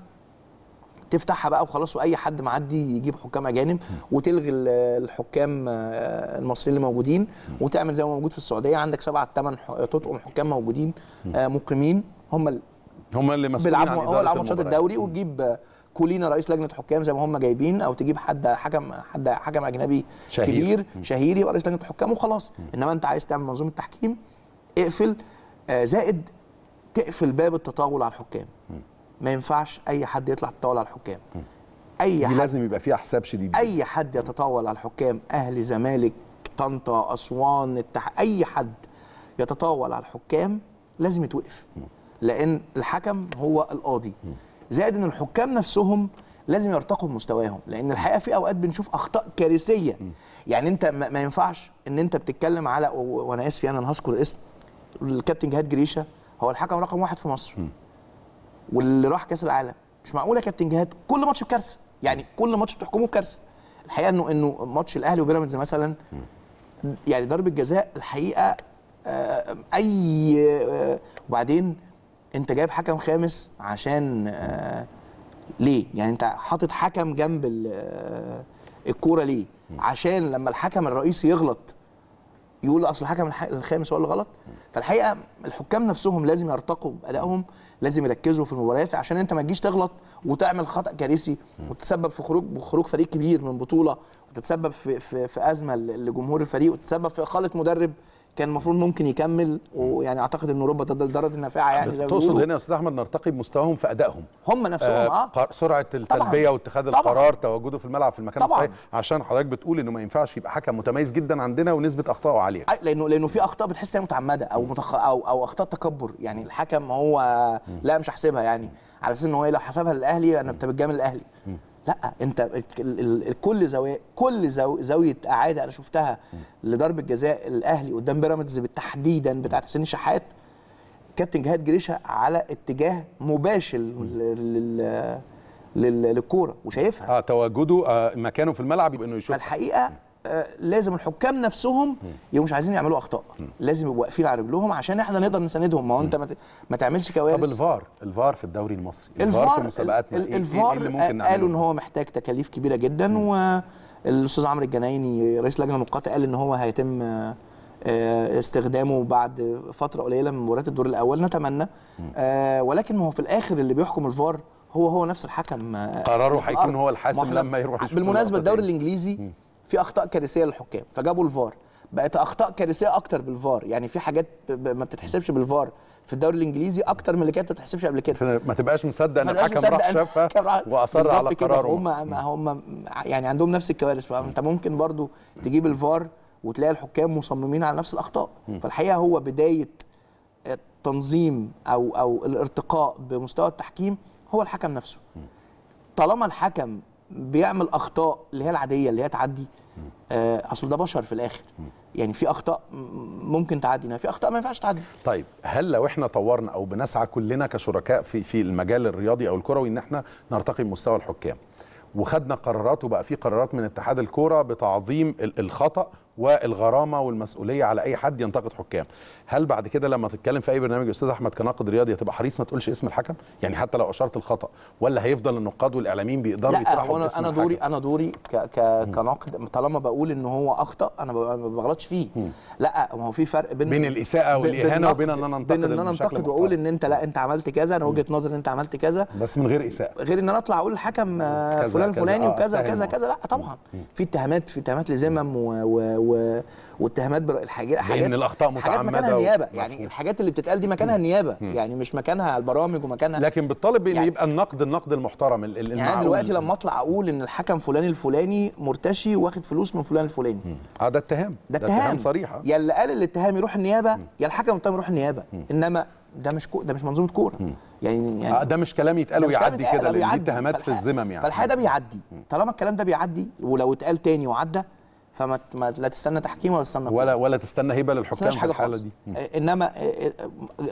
تفتحها بقى وخلاص واي حد معدي يجيب حكام اجانب وتلغي ال- الحكام آه، المصريين اللي موجودين وتعمل زي ما موجود في السعوديه عندك سبعة ثمان تطقم حكام موجودين آه، مقيمين هم ال- هم اللي مسؤولين عن بيلعبوا هو إدارة بيلعبوا ماتشات المباريات. الدوري وتجيب آه، كولينا رئيس لجنه حكام زي ما هم جايبين او تجيب حد حكم حد حكم اجنبي شهير. كبير شهير يبقى رئيس لجنه حكام وخلاص انما انت عايز تعمل منظومه تحكيم اقفل آه، زائد تقفل باب التطاول على الحكام ما ينفعش اي حد يطلع يتطاول على الحكام اي دي حد لازم يبقى فيها حساب شديد جداً. اي حد يتطاول على الحكام اهلي زمالك طنطا اسوان التح... اي حد يتطاول على الحكام لازم يتوقف لان الحكم هو القاضي زائد ان الحكام نفسهم لازم يرتقوا بمستواهم لان الحقيقه في اوقات بنشوف اخطاء كارثيه يعني انت ما ما ينفعش ان انت بتتكلم على و- وانا اسف يعني انا هذكر اسم الكابتن جهاد جريشه هو الحكم رقم واحد في مصر واللي راح كاس العالم مش معقول يا كابتن جهاد كل ماتش بكارثه يعني كل ماتش بتحكمه بكارثه الحقيقه انه انه ماتش الاهلي وبيراميدز مثلا يعني ضربه جزاء الحقيقه آه، اي آه، وبعدين انت جايب حكم خامس عشان آه، ليه يعني انت حاطط حكم جنب ال- آه، الكوره ليه عشان لما الحكم الرئيسي يغلط يقول اصل الحكم الح- الخامس هو اللي غلط فالحقيقه الحكام نفسهم لازم يرتقوا بادائهم لازم يركزوا في المباريات عشان انت ما تجيش تغلط وتعمل خطا كارثي وتتسبب في خروج خروج فريق كبير من بطوله وتتسبب في في, في ازمه ل- لجمهور الفريق وتتسبب في اقاله مدرب كان المفروض ممكن يكمل ويعني اعتقد ان اوروبا ضرت النافعه يعني زي ما تقصد بيقولوا. هنا يا استاذ احمد نرتقي بمستواهم في ادائهم هم نفسهم اه, قر- سرعه التلبيه واتخاذ طبعاً. القرار تواجده في الملعب في المكان طبعاً. الصحيح عشان حضرتك بتقول انه ما ينفعش يبقى حكم متميز جدا عندنا ونسبه اخطائه عاليه أي- لانه لانه في اخطاء بتحس انها متعمده او متخ... او او اخطاء تكبر يعني الحكم هو لا مش هحسبها يعني على اساس ان هو إيه، لو حسبها للاهلي انا انت بتجامل الاهلي لا انت ال- ال- ال- كل زاويه كل زاو- زاويه اعاده انا شفتها لضربه جزاء الاهلي قدام بيراميدز بالتحديدا بتاعت حسين الشحات كابتن جهاد جريشه على اتجاه مباشر لل- لل- لل- للكوره وشايفها اه تواجده آه مكانه في الملعب يبقى انه يشوف فالحقيقه آه، لازم الحكام نفسهم يبقوا مش عايزين يعملوا اخطاء لازم يبقوا واقفين على رجلهم عشان احنا نقدر نساندهم ما هو انت ما ت- ما تعملش طب كوارث الفار الفار في الدوري المصري الفار في مسابقاتنا ال- إيه- إيه الفار اللي ممكن نعمله قالوا ان هو محتاج تكاليف كبيره جدا والاستاذ عمرو الجنايني رئيس لجنه المؤقته قال ان هو هيتم آه، آه، استخدامه بعد فتره قليله من مباريات الدور الاول نتمنى آه، ولكن ما هو في الاخر اللي بيحكم الفار هو هو نفس الحكم آه، قراره اللي في هيكون الأرض. هو الحاسم ما إحنا- لما يروح يشوف بالمناسبه اللقطة الدوري تاني. الانجليزي في اخطاء كارثيه للحكام فجابوا الفار بقت اخطاء كارثيه اكتر بالفار يعني في حاجات ب- ب- ما بتتحسبش بالفار في الدوري الانجليزي اكتر من اللي كانت ما بتتحسبش قبل كده ما تبقاش مصدق ان ما تبقاش الحكم مصدق راح إن شافها الحكم راح- واصر بالظبط على كده، قراره هم هم يعني عندهم نفس الكوارث فانت ممكن برضو تجيب الفار وتلاقي الحكام مصممين على نفس الاخطاء فالحقيقه هو بدايه التنظيم او او الارتقاء بمستوى التحكيم هو الحكم نفسه طالما الحكم بيعمل اخطاء اللي هي العاديه اللي هي تعدي آه، اصل ده بشر في الاخر يعني في اخطاء م- ممكن تعدي إنما في اخطاء ما ينفعش تعدي طيب هل لو احنا طورنا او بنسعى كلنا كشركاء في في المجال الرياضي او الكروي ان احنا نرتقي بمستوى الحكام وخدنا قرارات وبقى في قرارات من اتحاد الكوره بتعظيم ال- الخطا والغرامه والمسؤوليه على اي حد ينتقد حكام هل بعد كده لما تتكلم في اي برنامج يا استاذ احمد كناقد رياضي هتبقى حريص ما تقولش اسم الحكم يعني حتى لو اشرت الخطا ولا هيفضل النقاد والاعلاميين بيقدروا لا يطرحوا هو انا باسم انا الحكم؟ دوري انا دوري ك ك كناقد طالما بقول ان هو اخطا انا ب- ما بغلطش فيه لا ما هو في فرق بين بين الإساءة ب- والإهانة بالنقد- وبين إن أنا أنتقد بين ان انا بشكل انتقد واقول محترم. ان انت لا انت عملت كذا انا وجهه نظري ان انت عملت كذا بس من غير اساءه غير ان انا اطلع اقول الحكم آه، كذا- فلان كذا، فلاني آه، وكذا أتهم كذا آه. كذا لا طبعا في اتهامات في اتهامات لذمم و... و... و... واتهامات بر... الحاجات بأن الأخطاء حاجات متعمدة مكانها و- النيابه يعني مفهوم. الحاجات اللي بتتقال دي مكانها النيابه يعني مش مكانها البرامج ومكانها لكن بالطالب بان يعني- يبقى النقد النقد المحترم ال- ال- يعني أنا المعقول. دلوقتي لما اطلع اقول ان الحكم فلان الفلاني مرتشي واخد فلوس من فلان الفلاني اه ده اتهام ده اتهام صريحه يا اللي قال الاتهام يروح النيابه يا الحكم المتهم يروح النيابه انما ده مش كو... ده مش منظومه كوره يعني يعني آه ده مش كلام يتقال ده مش كلام ويعدي يتقال، كده ده لان دي بيعدي. اتهامات في فالحقيقة- الذمم يعني فالحقيقه ده بيعدي طالما الكلام ده بيعدي ولو اتقال تاني وعدى فما ت- ما لا تستنى تحكيم ولا تستنى ولا ولا تستنى هبه ما للحكام تستناش في حاجه الحاله خالص دي مم. آه، انما آه، آه،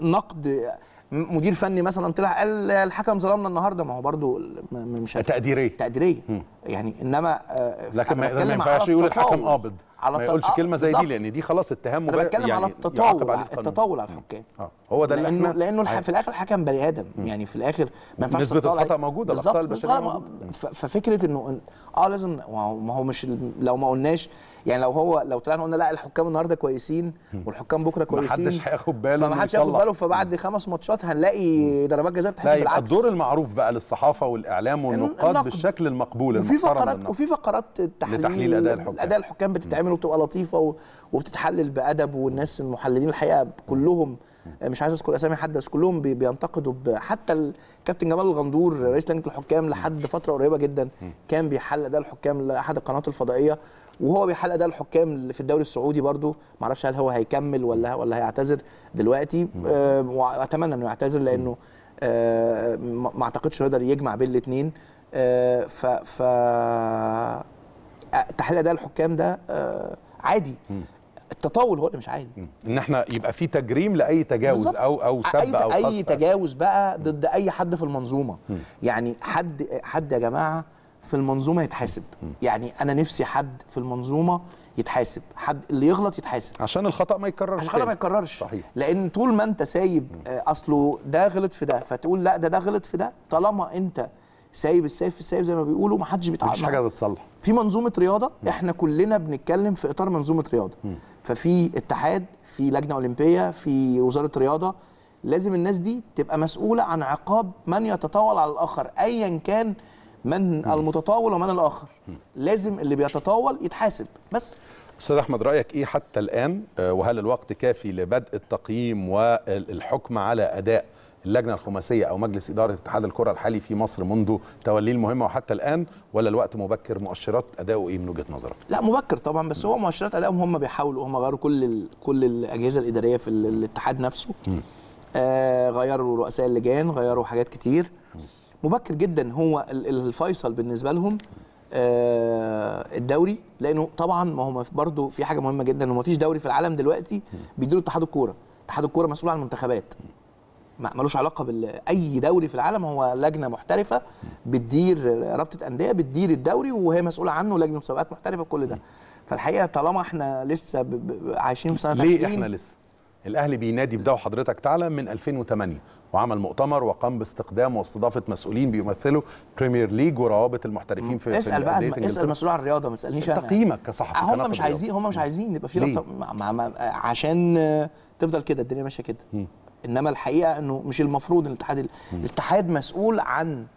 نقد م- مدير فني مثلا طلع قال الحكم ظلمنا النهارده ما هو برضو م- م- مش تقديريه تقديريه يعني انما آه، لكن أنا ما ما بتكلم ينفعش على يقول الحكم التطاول. قابض على ما الت- يقولش آه، كلمه زي دي بالظبط. لان دي خلاص اتهام انا مباشر بتكلم يعني على يعاقب التطاول عليه القانون. التطاول على الحكام اه هو ده اللي لانه احنا لانه الح- في الاخر الحكم بني ادم يعني في الاخر ما ينفعش نسبة تطلع الخطأ عليه. موجودة، بالظبط، الأخطاء البشرية بالظبط. موجودة. ف- ففكره انه إن- اه لازم ما هو- ما هو مش ال- لو ما قلناش يعني لو هو لو طلعنا قلنا لا الحكام النهارده كويسين والحكام بكره كويسين محدش هياخد باله فما إنه حدش ياخد يصلح. باله فبعد خمس ماتشات هنلاقي ضربات جزاء لا بتحسب يبقى بالعكس الدور المعروف بقى للصحافه والاعلام والنقاد النقد. بالشكل المقبول وفي المحترم فقرات للنقد. وفي فقرات تحليل لتحليل أداء الحكام. اداء الحكام بتتعمل وبتبقى لطيفه و- وبتتحلل بادب والناس المحللين الحقيقه كلهم مش عايز اذكر اسامي حد بس كلهم بي- بينتقدوا ب- حتى الكابتن جمال الغندور رئيس لجنه الحكام لحد فتره قريبه جدا كان بيحلل اداء الحكام لاحد القنوات الفضائيه وهو بيحلل اداء الحكام اللي في الدوري السعودي برضو معرفش هل هو هيكمل ولا ولا هيعتذر دلوقتي آه، واتمنى انه يعتذر لانه آه، ما ما اعتقدش انه يقدر يجمع بين الاثنين ف ف آه، تحليل اداء الحكام ده آه، عادي التطاول هو اللي مش عادي ان احنا يبقى في تجريم لاي تجاوز بالظبط. او او سب اي او اي قصف تجاوز بقى ضد اي حد في المنظومه يعني حد حد يا جماعه في المنظومه يتحاسب يعني انا نفسي حد في المنظومه يتحاسب حد اللي يغلط يتحاسب عشان الخطا ما يتكررش عشان خاطر ما تاني. يتكررش صحيح لان طول ما انت سايب آه، اصله ده غلط في ده فتقول لا ده ده غلط في ده طالما انت سايب السيف في السيف زي ما بيقولوا ما حدش بيتعامل مفيش حاجه تتصلح في منظومه رياضه احنا كلنا بنتكلم في اطار منظومه رياضه ففي اتحاد في لجنه اولمبيه في وزاره رياضه لازم الناس دي تبقى مسؤوله عن عقاب من يتطاول على الاخر ايا كان من المتطاول ومن الاخر لازم اللي بيتطاول يتحاسب بس استاذ احمد رايك ايه حتى الان آه، وهل الوقت كافي لبدء التقييم والحكم على اداء اللجنه الخماسيه او مجلس اداره اتحاد الكره الحالي في مصر منذ توليه المهمه وحتى الان ولا الوقت مبكر مؤشرات اداؤه ايه من وجهه نظرك لا مبكر طبعا بس هو مؤشرات ادائهم هم بيحاولوا هم غيروا كل ال... كل الاجهزه الاداريه في ال- الاتحاد نفسه آه غيروا رؤساء اللجان غيروا حاجات كتير مبكر جدا هو ال- ال- الفيصل بالنسبه لهم آه الدوري لانه طبعا ما هو برضه في حاجه مهمه جدا انه ما فيش دوري في العالم دلوقتي بيديله اتحاد الكوره اتحاد الكوره مسؤول عن المنتخبات ما- ملوش علاقه بال اي دوري في العالم هو لجنه محترفه بتدير رابطه انديه بتدير الدوري وهي مسؤوله عنه لجنه مسابقات محترفه كل ده فالحقيقه طالما احنا لسه ب- ب- عايشين في سنه ليه تحكيم، احنا لسه الاهلي بينادي بده وحضرتك تعلم من 2008 وعمل مؤتمر وقام باستخدام واستضافه مسؤولين بيمثلوا بريمير ليج وروابط المحترفين في اسال في بقى أندية اسال إنجلترا. مسؤول عن الرياضه ما تسالنيش انا تقييمك كصحفي هم كناقد مش رياضي. عايزين هم مش عايزين يبقى في ليه؟ رابطه مع مع مع عشان آه، تفضل كده الدنيا ماشيه كده انما الحقيقه انه مش المفروض ان الاتحاد ال- الاتحاد مسؤول عن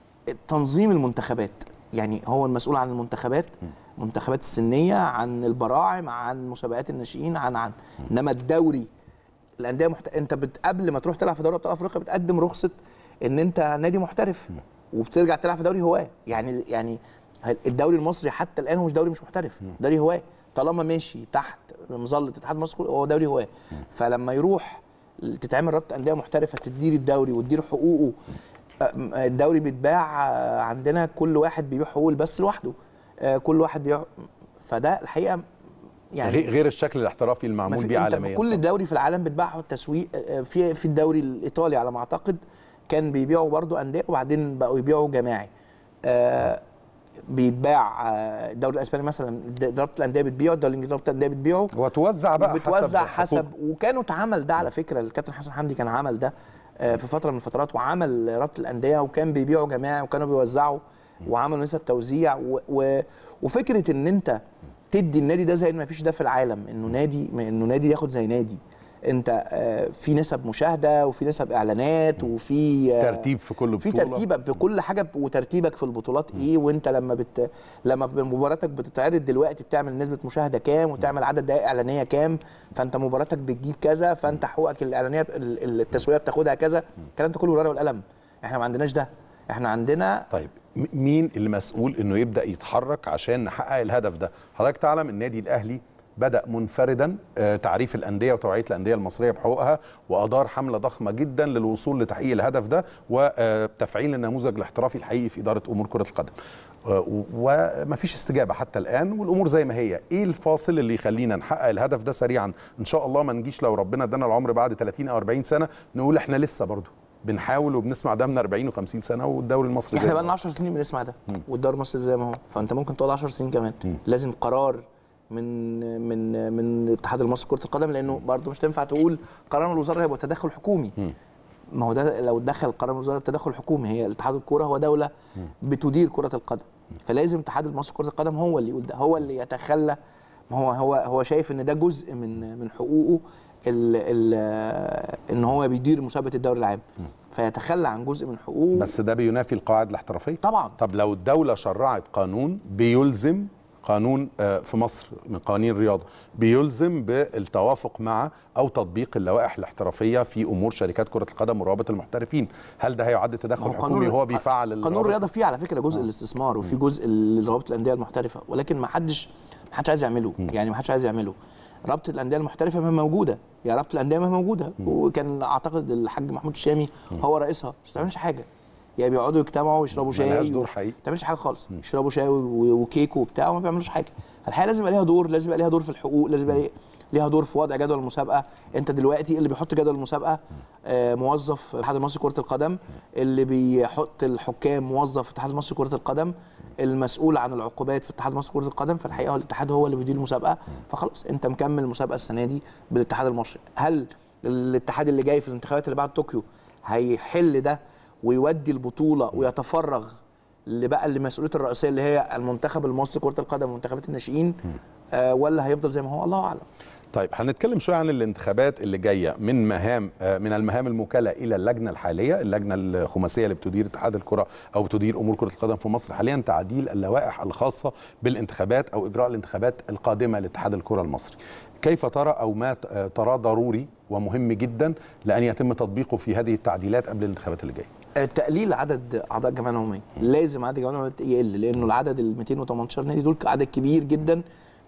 تنظيم المنتخبات يعني هو المسؤول عن المنتخبات المنتخبات السنيه عن البراعم عن مسابقات الناشئين عن عن انما الدوري الانديه محت... انت بت... قبل ما تروح تلعب في دوري ابطال افريقيا بتقدم رخصه ان انت نادي محترف وبترجع تلعب في دوري هواه يعني يعني الدوري المصري حتى الان هو مش دوري مش محترف دوري هواه طالما ماشي تحت مظله اتحاد مصر هو دوري هواه فلما يروح تتعمل رابطه انديه محترفه تدير الدوري وتدير حقوقه أم- الدوري بيتباع آه، عندنا كل واحد بيبيع حقوق بس لوحده آه، كل واحد بيبيع فده الحقيقه يعني غير غير الشكل الاحترافي ما المعمول في بيه انت عالميا كل دوري في العالم بيتباع التسويق آه، في في الدوري الايطالي على ما اعتقد كان بيبيعوا برضو انديه وبعدين بقوا يبيعوا جماعي آه، بيتباع آه، الدوري الاسباني مثلا د- رابطه الانديه بتبيعه الدوري الانجليزي رابطه الانديه بتبيعه وتوزع بقى بتوزع حسب, حقوق. وكانوا اتعمل ده على فكره الكابتن حسن حمدي كان عمل ده آه، في فتره من الفترات وعمل رابطه الانديه وكان بيبيعوا جماعي وكانوا بيوزعوا وعملوا نسب توزيع و و وفكره ان انت تدي النادي ده زي ما فيش ده في العالم انه نادي انه نادي ياخد زي نادي انت آه، في نسب مشاهده وفي نسب اعلانات وفي آه، ترتيب في كل في بطولة. ترتيبك بكل حاجه ب- وترتيبك في البطولات ايه وانت لما بت لما ب- مباراتك بتتعرض دلوقتي بتعمل نسبه مشاهده كام وتعمل عدد دقائق اعلانيه كام فانت مباراتك بتجيب كذا فانت حقوقك الاعلانيه ال- ال- التسويقيه بتاخدها كذا الكلام ده كله بالورقه والقلم احنا ما عندناش ده احنا عندنا طيب م- مين اللي مسؤول انه يبدا يتحرك عشان نحقق الهدف ده حضرتك تعلم النادي الاهلي بدا منفردا آه، تعريف الانديه وتوعيه الانديه المصريه بحقوقها وادار حمله ضخمه جدا للوصول لتحقيق الهدف ده وتفعيل النموذج الاحترافي الحقيقي في اداره امور كره القدم آه، و- ومفيش استجابه حتى الان والامور زي ما هي ايه الفاصل اللي يخلينا نحقق الهدف ده سريعا ان شاء الله ما نجيش لو ربنا ادانا العمر بعد 30 او 40 سنه نقول احنا لسه برضه بنحاول وبنسمع ده من 40 و50 سنه والدوري المصري احنا زي ما بقى هو. لنا 10 سنين بنسمع ده والدوري المصري زي ما هو فانت ممكن تقعد 10 سنين كمان لازم قرار من من من الاتحاد المصري لكره القدم لانه برضه مش تنفع تقول قرار من الوزاره هيبقى تدخل حكومي ما هو ده لو دخل قرار من الوزاره تدخل حكومي هي الاتحاد الكوره هو دوله بتدير كره القدم فلازم الاتحاد المصري لكره القدم هو اللي يقول ده هو اللي يتخلى ما هو هو هو شايف ان ده جزء من من حقوقه ال ال ان هو بيدير مسابقه الدوري العام فيتخلى عن جزء من حقوقه بس ده بينافي القواعد الاحترافيه طبعا طب لو الدوله شرعت قانون بيلزم قانون آه، في مصر من قوانين الرياضه بيلزم بالتوافق مع او تطبيق اللوائح الاحترافيه في امور شركات كره القدم وروابط المحترفين هل ده هيعد تدخل حكومي هو بيفعل قانون الروابط؟ الرياضه فيه على فكره جزء الاستثمار وفي جزء لروابط الانديه المحترفه ولكن ما حدش ما حدش عايز يعمله يعني ما حدش عايز يعمله رابطه الانديه المحترفه ما موجوده يا رابطه الانديه ما موجوده وكان اعتقد الحاج محمود الشامي هو رئيسها مش بتعملش حاجه يعني بيقعدوا يجتمعوا ويشربوا شاي ملهاش و- دور حقيقي. ما بتعملش حاجه خالص يشربوا شاي و- وكيك وبتاع وما بيعملوش حاجه فالحقيقه لازم يبقى ليها دور لازم يبقى ليها دور في الحقوق لازم يبقى ليها دور في وضع جدول المسابقه انت دلوقتي اللي بيحط جدول المسابقه آه، موظف الاتحاد المصري لكره القدم اللي بيحط الحكام موظف في الاتحاد المصري لكره القدم المسؤول عن العقوبات في الاتحاد المصري لكره القدم فالحقيقه هو الاتحاد هو اللي بيدير المسابقه فخلاص انت مكمل المسابقه السنه دي بالاتحاد المصري هل الاتحاد اللي جاي في الانتخابات اللي بعد طوكيو هيحل ده ويودي البطوله ويتفرغ اللي بقى اللي مسؤوليته الرئيسيه اللي هي المنتخب المصري كره القدم ومنتخبات الناشئين آه ولا هيفضل زي ما هو الله اعلم طيب هنتكلم شويه عن الانتخابات اللي جايه من مهام آه، من المهام الموكله الى اللجنه الحاليه اللجنه الخماسيه اللي بتدير اتحاد الكره او بتدير امور كره القدم في مصر حاليا تعديل اللوائح الخاصه بالانتخابات او اجراء الانتخابات القادمه لاتحاد الكره المصري كيف ترى او ما ت- آه، تراه ضروري ومهم جدا لان يتم تطبيقه في هذه التعديلات قبل الانتخابات اللي جايه آه، تقليل عدد اعضاء الجمعيه العموميه لازم عدد الجمعيه العموميه يقل لانه العدد ال 218 نادي دول عدد كبير جدا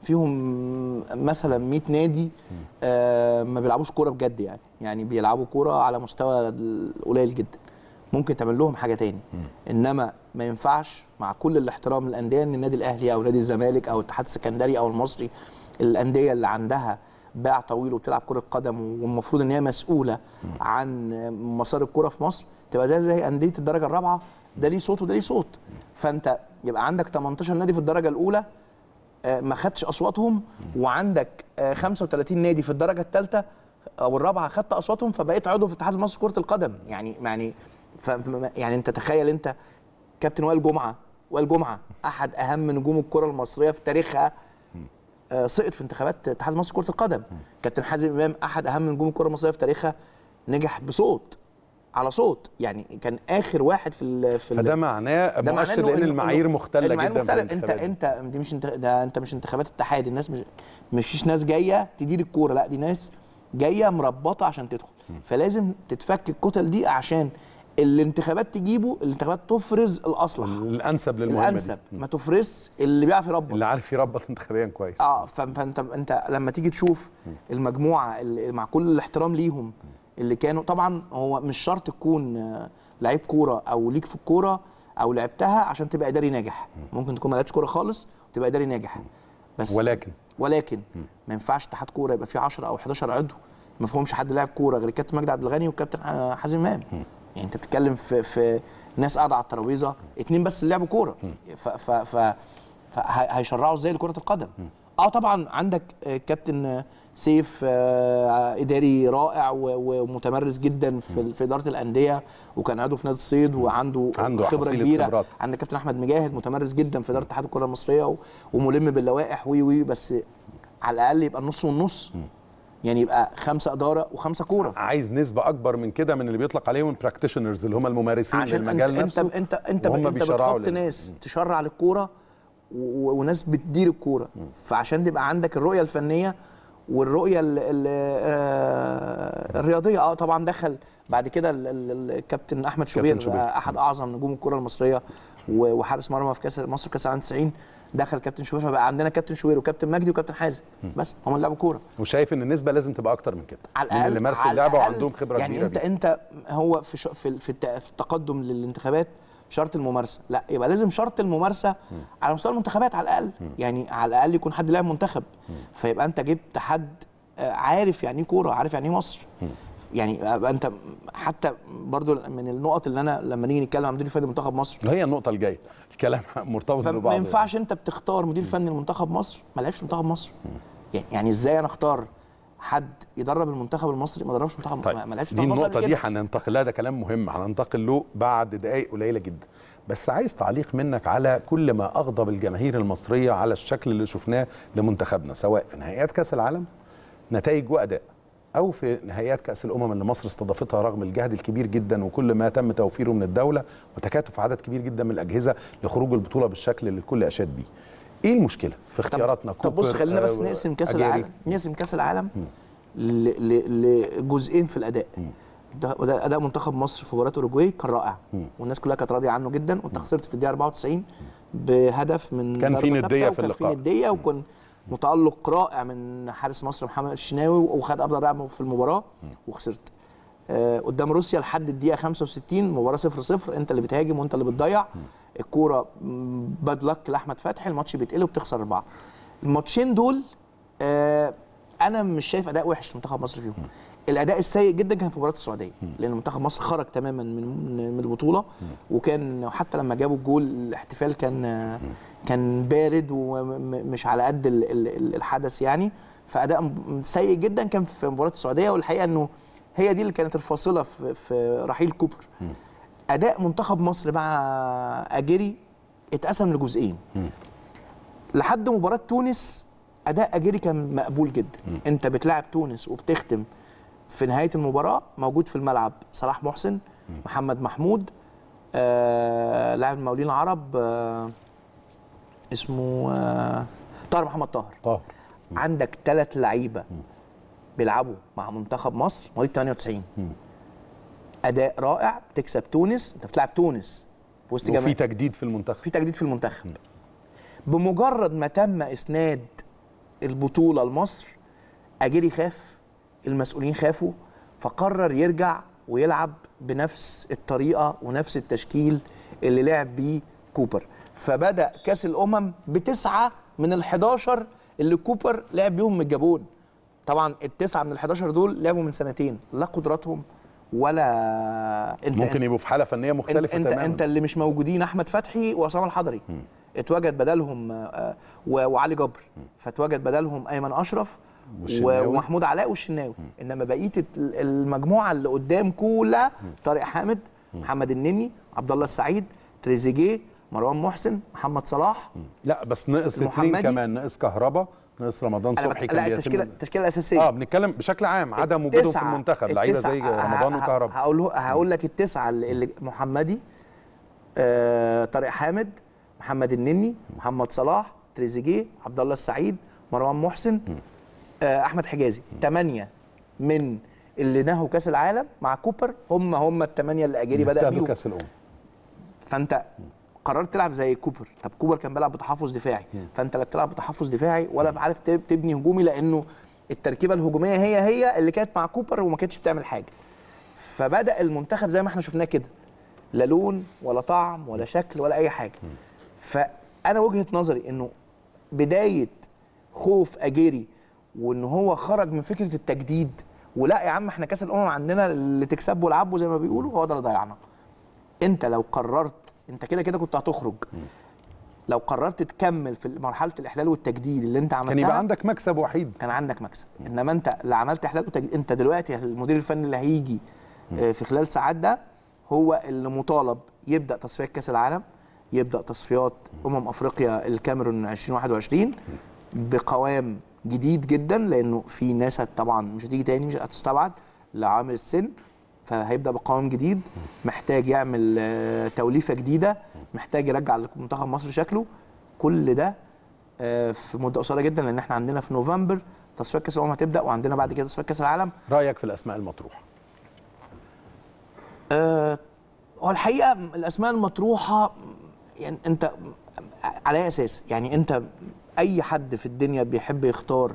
فيهم مثلا 100 نادي آه ما بيلعبوش كوره بجد يعني يعني بيلعبوا كوره على مستوى قليل جدا ممكن تعمل لهم حاجه تاني انما ما ينفعش مع كل الاحترام للانديه ان النادي الاهلي او نادي الزمالك او الاتحاد السكندري او المصري الانديه اللي عندها باع طويل وبتلعب كره قدم والمفروض ان هي مسؤوله عن مسار الكره في مصر تبقى زي زي انديه الدرجه الرابعه ده ليه صوت وده ليه صوت فانت يبقى عندك 18 نادي في الدرجه الاولى آه، ما خدش اصواتهم وعندك آه، 35 نادي في الدرجه الثالثه او الرابعه خدت اصواتهم فبقيت عضو في الاتحاد المصري لكره القدم يعني يعني ف يعني انت تخيل انت كابتن وائل جمعه وائل جمعه احد اهم نجوم الكره المصريه في تاريخها آه، سقط في انتخابات الاتحاد المصري لكره القدم كابتن حازم امام احد اهم نجوم الكره المصريه في تاريخها نجح بصوت على صوت يعني كان اخر واحد في ال في ال- فده معناه ده معناه مؤشر إنه- لان إنه- المعايير إنه مختله المعايير جدا في مختلف انت الانتخابات دي. انت دي مش انت ده انت مش انتخابات اتحاد الناس مش مش فيش ناس جايه تدير الكوره لا دي ناس جايه مربطه عشان تدخل فلازم تتفك الكتل دي عشان الانتخابات تجيبه الانتخابات تفرز الاصلح الانسب للمهمه الانسب دي ما تفرز اللي بيعرف يربط اللي عارف يربط انتخابيا كويس اه ف- فانت انت لما تيجي تشوف المجموعه اللي مع كل الاحترام ليهم اللي كانوا طبعا هو مش شرط تكون آه، لعيب كوره او ليك في الكوره او لعبتها عشان تبقى اداري ناجح ممكن تكون ما لعبتش كوره خالص وتبقى اداري ناجح بس ولكن ولكن ما ينفعش اتحاد كوره يبقى فيه 10 او 11 عضو ما فيهمش حد لاعب كوره غير الكابتن مجدي عبد الغني والكابتن ح- حازم امام يعني انت بتتكلم في في ناس قاعده على الترابيزه اتنين بس اللي لعبوا كوره ف ف ف فهيشرعوا ازاي لكره القدم اه طبعا عندك آه، كابتن آه، سيف آه، اداري رائع و- ومتمرس جدا في ال- في اداره الانديه وكان عضو في نادي الصيد وعنده عنده خبره حصيلة كبيره خبرات. عندك كابتن احمد مجاهد متمرس جدا في اداره اتحاد الكره المصريه و- وملم باللوائح وي وي بس على الاقل يبقى النص والنص يعني يبقى خمسه اداره وخمسه كوره عايز نسبه اكبر من كده من اللي بيطلق عليهم البراكتيشنرز اللي هم الممارسين عشان للمجال انت نفسه انت انت انت, وهم انت بيشرعوا بتحط لل- ناس تشرع للكوره و- وناس بتدير الكوره فعشان تبقى عندك الرؤيه الفنيه والرؤيه ال ال آه الرياضيه اه طبعا دخل بعد كده ال- ال- الكابتن احمد شوبير شوبير. آه، احد اعظم نجوم الكره المصريه و- وحارس مرمى في كاس مصر كاس العالم 90 دخل كابتن شوبير فبقى عندنا كابتن شوبير وكابتن مجدي وكابتن حازم بس هم اللي لعبوا كوره وشايف ان النسبه لازم تبقى اكتر من كده على من الاقل اللي مارسوا على اللعبه الأقل وعندهم خبره يعني كبيره انت بيها. انت هو في ش- في في الت- في التقدم للانتخابات شرط الممارسه لا يبقى لازم شرط الممارسه على مستوى المنتخبات على الاقل يعني على الاقل يكون حد لاعب منتخب فيبقى انت جبت حد آه، عارف يعني ايه كوره عارف يعني ايه مصر يعني أبقى انت حتى برضو من النقط اللي انا لما نيجي نتكلم عن مدير فني منتخب مصر هي النقطه الجايه الكلام مرتبط فما ببعض ينفعش انت بتختار مدير فني لمنتخب مصر ما لعبش منتخب مصر يعني يعني ازاي انا اختار حد يدرب المنتخب المصري ما دربش منتخب طيب ما- ما لعبش دي منتخب مصر النقطة قبل دي كده. هننتقل لها ده كلام مهم هننتقل له بعد دقائق قليلة جدا بس عايز تعليق منك على كل ما أغضب الجماهير المصرية على الشكل اللي شفناه لمنتخبنا سواء في نهائيات كأس العالم نتائج وأداء أو في نهائيات كأس الأمم اللي مصر استضافتها رغم الجهد الكبير جدا وكل ما تم توفيره من الدولة وتكاتف عدد كبير جدا من الأجهزة لخروج البطولة بالشكل اللي الكل أشاد بيه إيه المشكلة في اختياراتنا طب بص كوبر، خلينا بس آه، نقسم كاس أجيري؟ العالم نقسم كاس العالم ل- ل- لجزئين في الاداء ده وده اداء منتخب مصر في مباراه اوروجواي كان رائع والناس كلها كانت راضيه عنه جدا وانت خسرت في الدقيقه 94 بهدف من كان في ضربة ندية ثابتة في وكان اللقاء. في نديه وكان متالق رائع من حارس مصر محمد الشناوي وخد افضل لاعب في المباراه وخسرت آه، قدام روسيا لحد الدقيقه 65 مباراه 0 0 انت اللي بتهاجم وانت اللي بتضيع الكوره باد لك لاحمد فتحي الماتش بيتقلب وبتخسر اربعه الماتشين دول آه، انا مش شايف اداء وحش منتخب مصر فيهم الاداء السيء جدا كان في مباراه السعوديه لان منتخب مصر خرج تماما من من البطوله وكان حتى لما جابوا الجول الاحتفال كان آه، كان بارد ومش على قد ال- ال- الحدث يعني فاداء م- سيء جدا كان في مباراه السعوديه والحقيقه انه هي دي اللي كانت الفاصله في, في رحيل كوبر اداء منتخب مصر مع اجيري اتقسم لجزئين لحد مباراه تونس اداء اجيري كان مقبول جدا انت بتلعب تونس وبتختم في نهايه المباراه موجود في الملعب صلاح محسن محمد محمود آه لاعب المقاولين العرب آه اسمه آه طاهر محمد طاهر طاهر عندك ثلاث لعيبه بيلعبوا مع منتخب مصر مواليد 98 اداء رائع بتكسب تونس انت بتلعب تونس في وسط وفي جماهير تجديد في المنتخب في تجديد في المنتخب بمجرد ما تم اسناد البطوله لمصر اجيري خاف المسؤولين خافوا فقرر يرجع ويلعب بنفس الطريقه ونفس التشكيل اللي لعب بيه كوبر فبدا كاس الامم بتسعه من ال11 اللي كوبر لعب بيهم من الجابون طبعا التسعه من ال11 دول لعبوا من سنتين لا قدراتهم ولا انت ممكن يبقوا في حالة فنية انت مختلفة انت, تماما انت اللي مش موجودين احمد فتحي وعصام الحضري اتوجد بدلهم آه، و- وعلي جبر فاتوجد بدلهم ايمن اشرف والشناوي. ومحمود علاء والشناوي انما بقيه ال- المجموعه اللي قدام كلها طارق حامد محمد النني عبد الله السعيد تريزيجيه مروان محسن محمد صلاح لا بس ناقص اثنين المحمدي. كمان ناقص كهربا ناقص رمضان انا صبحي بت... لا بيتم- التشكيله التشكيله الاساسيه اه بنتكلم بشكل عام عدم وجودهم في التسعة- المنتخب لعيبه زي التسعة- رمضان ه- ه- وكهربا هقول هقول لك التسعه اللي اللي محمدي آه، طارق حامد محمد النني محمد صلاح تريزيجيه عبد الله السعيد مروان محسن آه، احمد حجازي ثمانيه من اللي نهوا كاس العالم مع كوبر هم هم الثمانيه اللي اجيري بدا ابتدوا بيهم كاس الامم فانت قررت تلعب زي كوبر طب كوبر كان بيلعب بتحفظ دفاعي فانت لا بتلعب بتحفظ دفاعي ولا عارف تب- تبني هجومي لانه التركيبه الهجوميه هي هي اللي كانت مع كوبر وما كانتش بتعمل حاجه فبدا المنتخب زي ما احنا شفناه كده لا لون ولا طعم ولا شكل ولا اي حاجه فانا وجهه نظري انه بدايه خوف اجيري وان هو خرج من فكره التجديد ولا يا عم احنا كاس الامم عندنا اللي تكسبه والعبه زي ما بيقولوا هو ده اللي ضيعنا انت لو قررت انت كده كده كنت هتخرج لو قررت تكمل في مرحله الاحلال والتجديد اللي انت عملتها كان يبقى عندك مكسب وحيد كان عندك مكسب انما انت اللي عملت احلال وتجديد انت دلوقتي المدير الفني اللي هيجي آه، في خلال ساعات ده هو اللي مطالب يبدا تصفيات كاس العالم يبدا تصفيات امم افريقيا الكاميرون 2021 بقوام جديد جدا لانه في ناس هت- طبعا مش هتيجي تاني مش هتستبعد لعامل السن فهيبدا بقوام جديد محتاج يعمل آه، توليفه جديده محتاج يرجع لمنتخب مصر شكله كل ده آه، في مده قصيره جدا لان احنا عندنا في نوفمبر تصفيات كاس الامم هتبدا وعندنا بعد كده تصفيات كاس العالم رايك في الاسماء المطروحه آه، هو الحقيقه الاسماء المطروحه يعني انت على اي اساس يعني انت اي حد في الدنيا بيحب يختار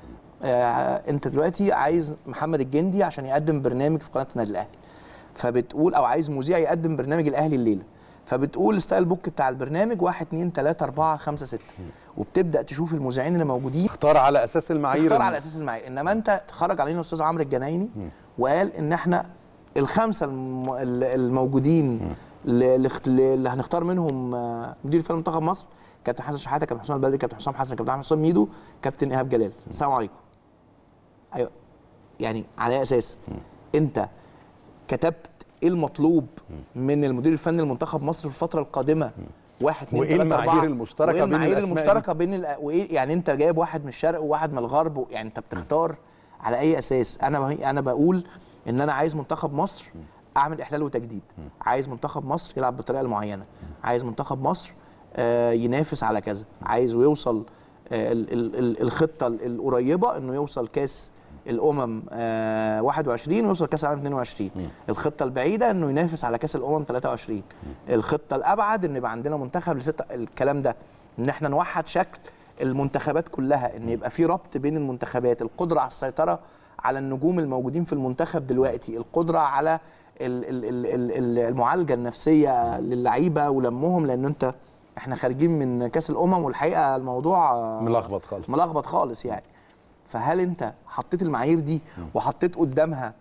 آه، انت دلوقتي عايز محمد الجندي عشان يقدم برنامج في قناه النادي الاهلي فبتقول او عايز مذيع يقدم برنامج الاهلي الليله فبتقول الستايل بوك بتاع البرنامج 1 2 3 4 5 6 وبتبدا تشوف المذيعين اللي موجودين اختار على اساس المعايير اختار الم- على اساس المعايير انما انت خرج علينا الاستاذ عمرو الجنايني وقال ان احنا الخمسه الم- ال- الموجودين اللي, اللي هنختار منهم آه، مدير فني منتخب مصر كابتن حسن شحاته كابتن حسام البدري كابتن حسام حسن كابتن احمد حسام ميدو كابتن ايهاب جلال السلام عليكم ايوه يعني على أي اساس انت كتبت ايه المطلوب من المدير الفني لمنتخب مصر في الفتره القادمه واحد اتنين وإيه تلاته المعايير اربعه المشتركة وإيه بين المعايير الأسماء دي؟ المشتركه بين الأ- وايه يعني انت جايب واحد من الشرق وواحد من الغرب و- يعني انت بتختار على اي اساس انا انا بقول ان انا عايز منتخب مصر اعمل احلال وتجديد عايز منتخب مصر يلعب بالطريقه المعينه عايز منتخب مصر آه، ينافس على كذا عايز يوصل آه، ال- ال- ال- الخطه ال- القريبه انه يوصل كاس الامم آه، 21 ويوصل كاس العالم 22 الخطه البعيده انه ينافس على كاس الامم 23 الخطه الابعد ان يبقى عندنا منتخب لستة الكلام ده ان احنا نوحد شكل المنتخبات كلها ان يبقى في ربط بين المنتخبات القدره على السيطره على النجوم الموجودين في المنتخب دلوقتي القدره على ال- ال- ال- ال- ال- المعالجه النفسيه للعيبه ولمهم لان انت احنا خارجين من كاس الامم والحقيقه الموضوع آه، ملخبط خالص ملخبط خالص يعني فهل انت حطيت المعايير دي وحطيت قدامها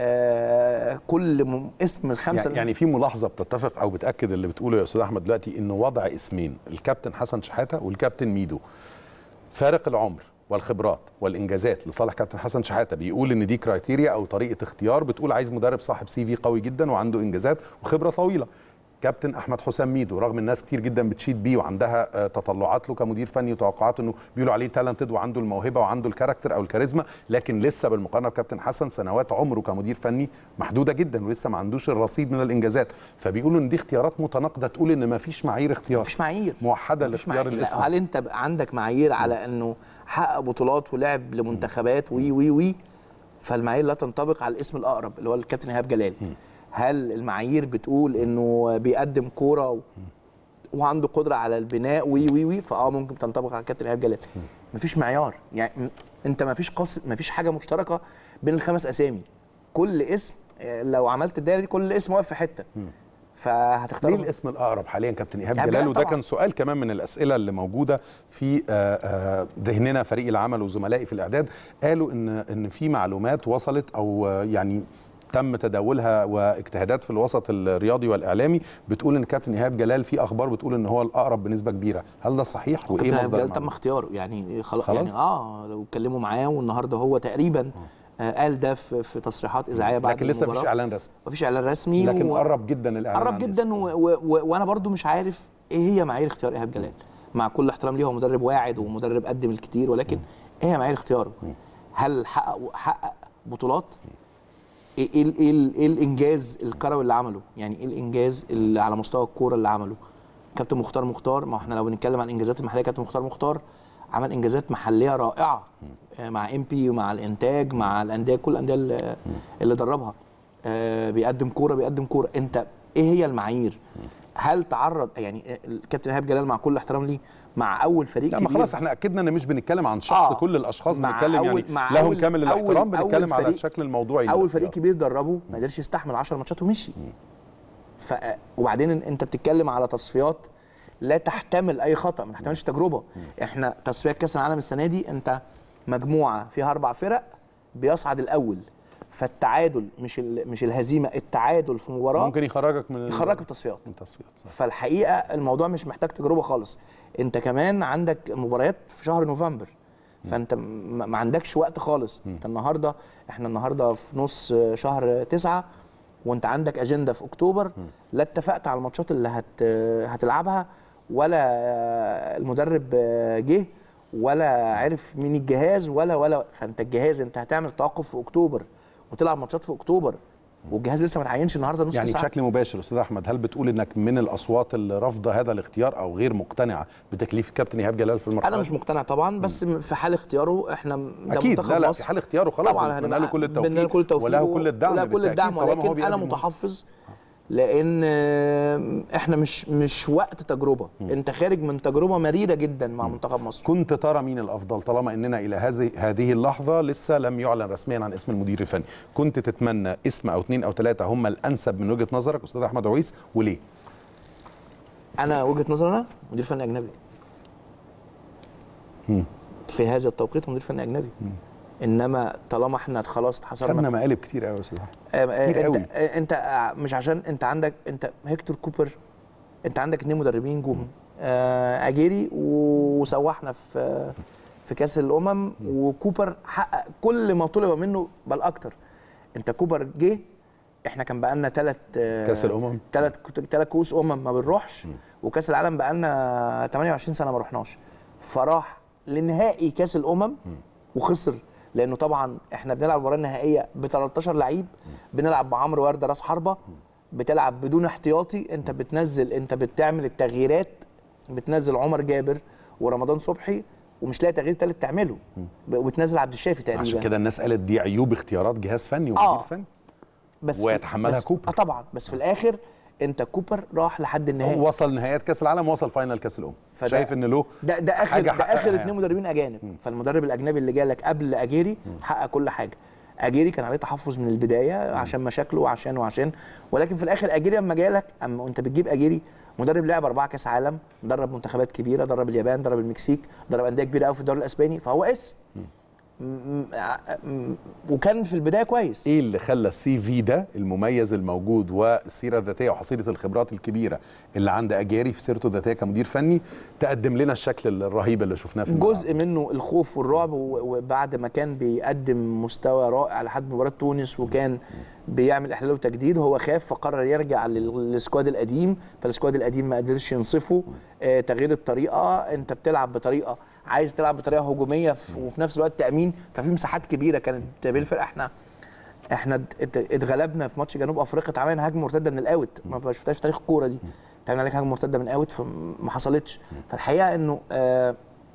آه كل م- اسم الخمسه يعني, يعني في ملاحظه بتتفق او بتاكد اللي بتقوله يا استاذ احمد دلوقتي انه وضع اسمين الكابتن حسن شحاته والكابتن ميدو فارق العمر والخبرات والانجازات لصالح كابتن حسن شحاته بيقول ان دي كرايتيريا او طريقه اختيار بتقول عايز مدرب صاحب سي في قوي جدا وعنده انجازات وخبره طويله كابتن احمد حسام ميدو رغم الناس كتير جدا بتشيد بيه وعندها آه، تطلعات له كمدير فني وتوقعات انه بيقولوا عليه تالنتد وعنده الموهبه وعنده الكاركتر او الكاريزما لكن لسه بالمقارنه بكابتن حسن سنوات عمره كمدير فني محدوده جدا ولسه ما عندوش الرصيد من الانجازات فبيقولوا ان دي اختيارات متناقضه تقول ان ما فيش معايير اختيار مفيش معايير موحده مفيش لاختيار معايير. الاسم لا، هل انت بقى عندك معايير على انه حقق بطولات ولعب لمنتخبات وي وي وي فالمعايير لا تنطبق على الاسم الاقرب اللي هو الكابتن ايهاب جلال هل المعايير بتقول انه بيقدم كوره و... وعنده قدره على البناء وي وي وي فاه ممكن تنطبق على الكابتن ايهاب جلال مفيش معيار يعني م- انت مفيش قص مفيش حاجه مشتركه بين الخمس اسامي كل اسم آه، لو عملت الدايره دي كل اسم واقف في حته فهتختار ليه الاسم الاقرب حاليا كابتن ايهاب إيهاب جلال جلال وده طبعاً. كان سؤال كمان من الاسئله اللي موجوده في آه، آه، ذهننا فريق العمل وزملائي في الاعداد قالوا ان ان في معلومات وصلت او آه، يعني تم تداولها واجتهادات في الوسط الرياضي والاعلامي بتقول ان كابتن ايهاب جلال في اخبار بتقول ان هو الاقرب بنسبه كبيره هل ده صحيح وايه كابتن مصدر جلال تم المعلومة؟ اختياره يعني خلاص خلاص؟ يعني اه لو اتكلموا معاه والنهارده هو تقريبا آه قال ده في, في تصريحات اذاعيه بعد لكن لسه مفيش المباراة. اعلان رسمي مفيش اعلان رسمي لكن و- قرب جدا الاعلان قرب عن جدا اسمه. و... و... و... وانا برضو مش عارف ايه هي معايير اختيار ايهاب جلال مع كل احترام ليه هو مدرب واعد ومدرب قدم الكتير ولكن ايه هي معايير اختياره هل حقق حقق بطولات ايه ايه ال- ايه, ال- إيه الانجاز الكروي اللي عمله يعني ايه الانجاز اللي على مستوى الكوره اللي عمله كابتن مختار مختار ما احنا لو بنتكلم عن الانجازات المحليه كابتن مختار مختار عمل انجازات محليه رائعه آه، مع ام بي ومع الانتاج مع الانديه كل الانديه اللي- اللي دربها آه، بيقدم كوره بيقدم كوره انت ايه هي المعايير هل تعرض يعني الكابتن ايهاب جلال مع كل احترام ليه مع اول فريق لا ما كبير خلاص احنا اكدنا ان مش بنتكلم عن شخص آه. كل الاشخاص مع بنتكلم يعني أول- مع لهم أول- كامل الاحترام أول- أول بنتكلم على فريق- الشكل الموضوعي اول للاختيار. فريق كبير دربه ما قدرش يستحمل 10 ماتشات ومشي ف وبعدين انت بتتكلم على تصفيات لا تحتمل اي خطا ما تحتملش تجربه احنا تصفيات كاس العالم السنه دي انت مجموعه فيها اربع فرق بيصعد الاول فالتعادل مش ال- مش الهزيمه التعادل في مباراه ممكن يخرجك من يخرجك من التصفيات من التصفيات صح. فالحقيقه الموضوع مش محتاج تجربه خالص انت كمان عندك مباريات في شهر نوفمبر فانت م- ما عندكش وقت خالص انت النهارده احنا النهارده في نص شهر تسعة وانت عندك اجنده في اكتوبر لا اتفقت على الماتشات اللي هت هتلعبها ولا المدرب جه ولا عرف مين الجهاز ولا ولا فانت الجهاز انت هتعمل توقف في اكتوبر وتلعب ماتشات في اكتوبر والجهاز لسه ما اتعينش النهارده نص يعني تسعة. بشكل مباشر استاذ احمد هل بتقول انك من الاصوات اللي رافضه هذا الاختيار او غير مقتنعه بتكليف الكابتن ايهاب جلال في المرحله انا مش مقتنع طبعا بس في حال اختياره احنا ده اكيد منتخب لا لا مصر في حال اختياره خلاص طبعا بنتمنى له هنبقى- كل بنتمنى له التوفيق كل التوفيق وله كل الدعم وله كل بالتأكيد الدعم طالما هو ولكن انا بيقدم متحفظ لان آه، احنا مش مش وقت تجربه انت خارج من تجربه مريره جدا مع منتخب مصر كنت ترى مين الافضل طالما اننا الى هذه هذه اللحظه لسه لم يعلن رسميا عن اسم المدير الفني كنت تتمنى اسم او اثنين او ثلاثه هم الانسب من وجهه نظرك استاذ احمد عويس وليه انا وجهه نظري انا مدير فني اجنبي في هذا التوقيت مدير فني اجنبي انما طالما احنا خلاص اتحصرنا خدنا مقالب كتير قوي يا استاذ احمد آه، آه، كتير انت قوي. آه، انت آه، مش عشان انت عندك انت هيكتور كوبر انت عندك اتنين مدربين جم آه، اجيري وسوحنا في في كاس الامم وكوبر حقق كل ما طلب منه بل اكتر انت كوبر جه احنا كان بقالنا ثلاث كأس الأمم. ثلاث ثلاث كؤوس امم ما بنروحش وكاس العالم بقالنا 28 سنه ما رحناش فراح لنهائي كاس الامم وخسر لانه طبعا احنا بنلعب المباراه النهائيه ب 13 لعيب بنلعب بعمرو ورده راس حربه بتلعب بدون احتياطي انت بتنزل انت بتعمل التغييرات بتنزل عمر جابر ورمضان صبحي ومش لاقي تغيير تالت تعمله ب- وبتنزل عبد الشافي تقريبا عشان كده الناس قالت دي عيوب اختيارات جهاز فني ومدير آه. فني بس في- ويتحملها بس كوبر. اه طبعا بس في الاخر انت كوبر راح لحد النهائي وصل نهايات كاس العالم وصل فاينل كاس الامم فده- شايف ان له ده ده اخر حاجة ده حققها اخر يعني. اتنين مدربين اجانب فالمدرب الاجنبي اللي جالك قبل اجيري حقق كل حاجه اجيري كان عليه تحفظ من البدايه عشان مشاكله وعشان وعشان ولكن في الاخر اجيري اما جالك اما انت بتجيب اجيري مدرب لعب اربعه كاس عالم درب منتخبات كبيره درب اليابان درب المكسيك درب انديه كبيره قوي في الدوري الاسباني فهو اسم م- م- م- وكان في البدايه كويس ايه اللي خلى السي في ده المميز الموجود والسيره الذاتيه وحصيله الخبرات الكبيره اللي عند اجاري في سيرته الذاتيه كمدير فني تقدم لنا الشكل الرهيب اللي شفناه في الملعب؟ جزء منه الخوف والرعب و- وبعد ما كان بيقدم مستوى رائع لحد مباراه تونس وكان بيعمل احلال وتجديد هو خاف فقرر يرجع لل- للسكواد القديم فالسكواد القديم ما قدرش ينصفه آه تغيير الطريقه انت بتلعب بطريقه عايز تلعب بطريقه هجوميه ف- وفي نفس الوقت تامين ففي مساحات كبيره كانت بين الفرق احنا احنا ات- ات- اتغلبنا في ماتش جنوب افريقيا اتعملنا هجمه مرتده من الاوت ما شفتهاش في تاريخ الكوره دي اتعمل عليك هجمه مرتده من اوت فما حصلتش فالحقيقه انه آه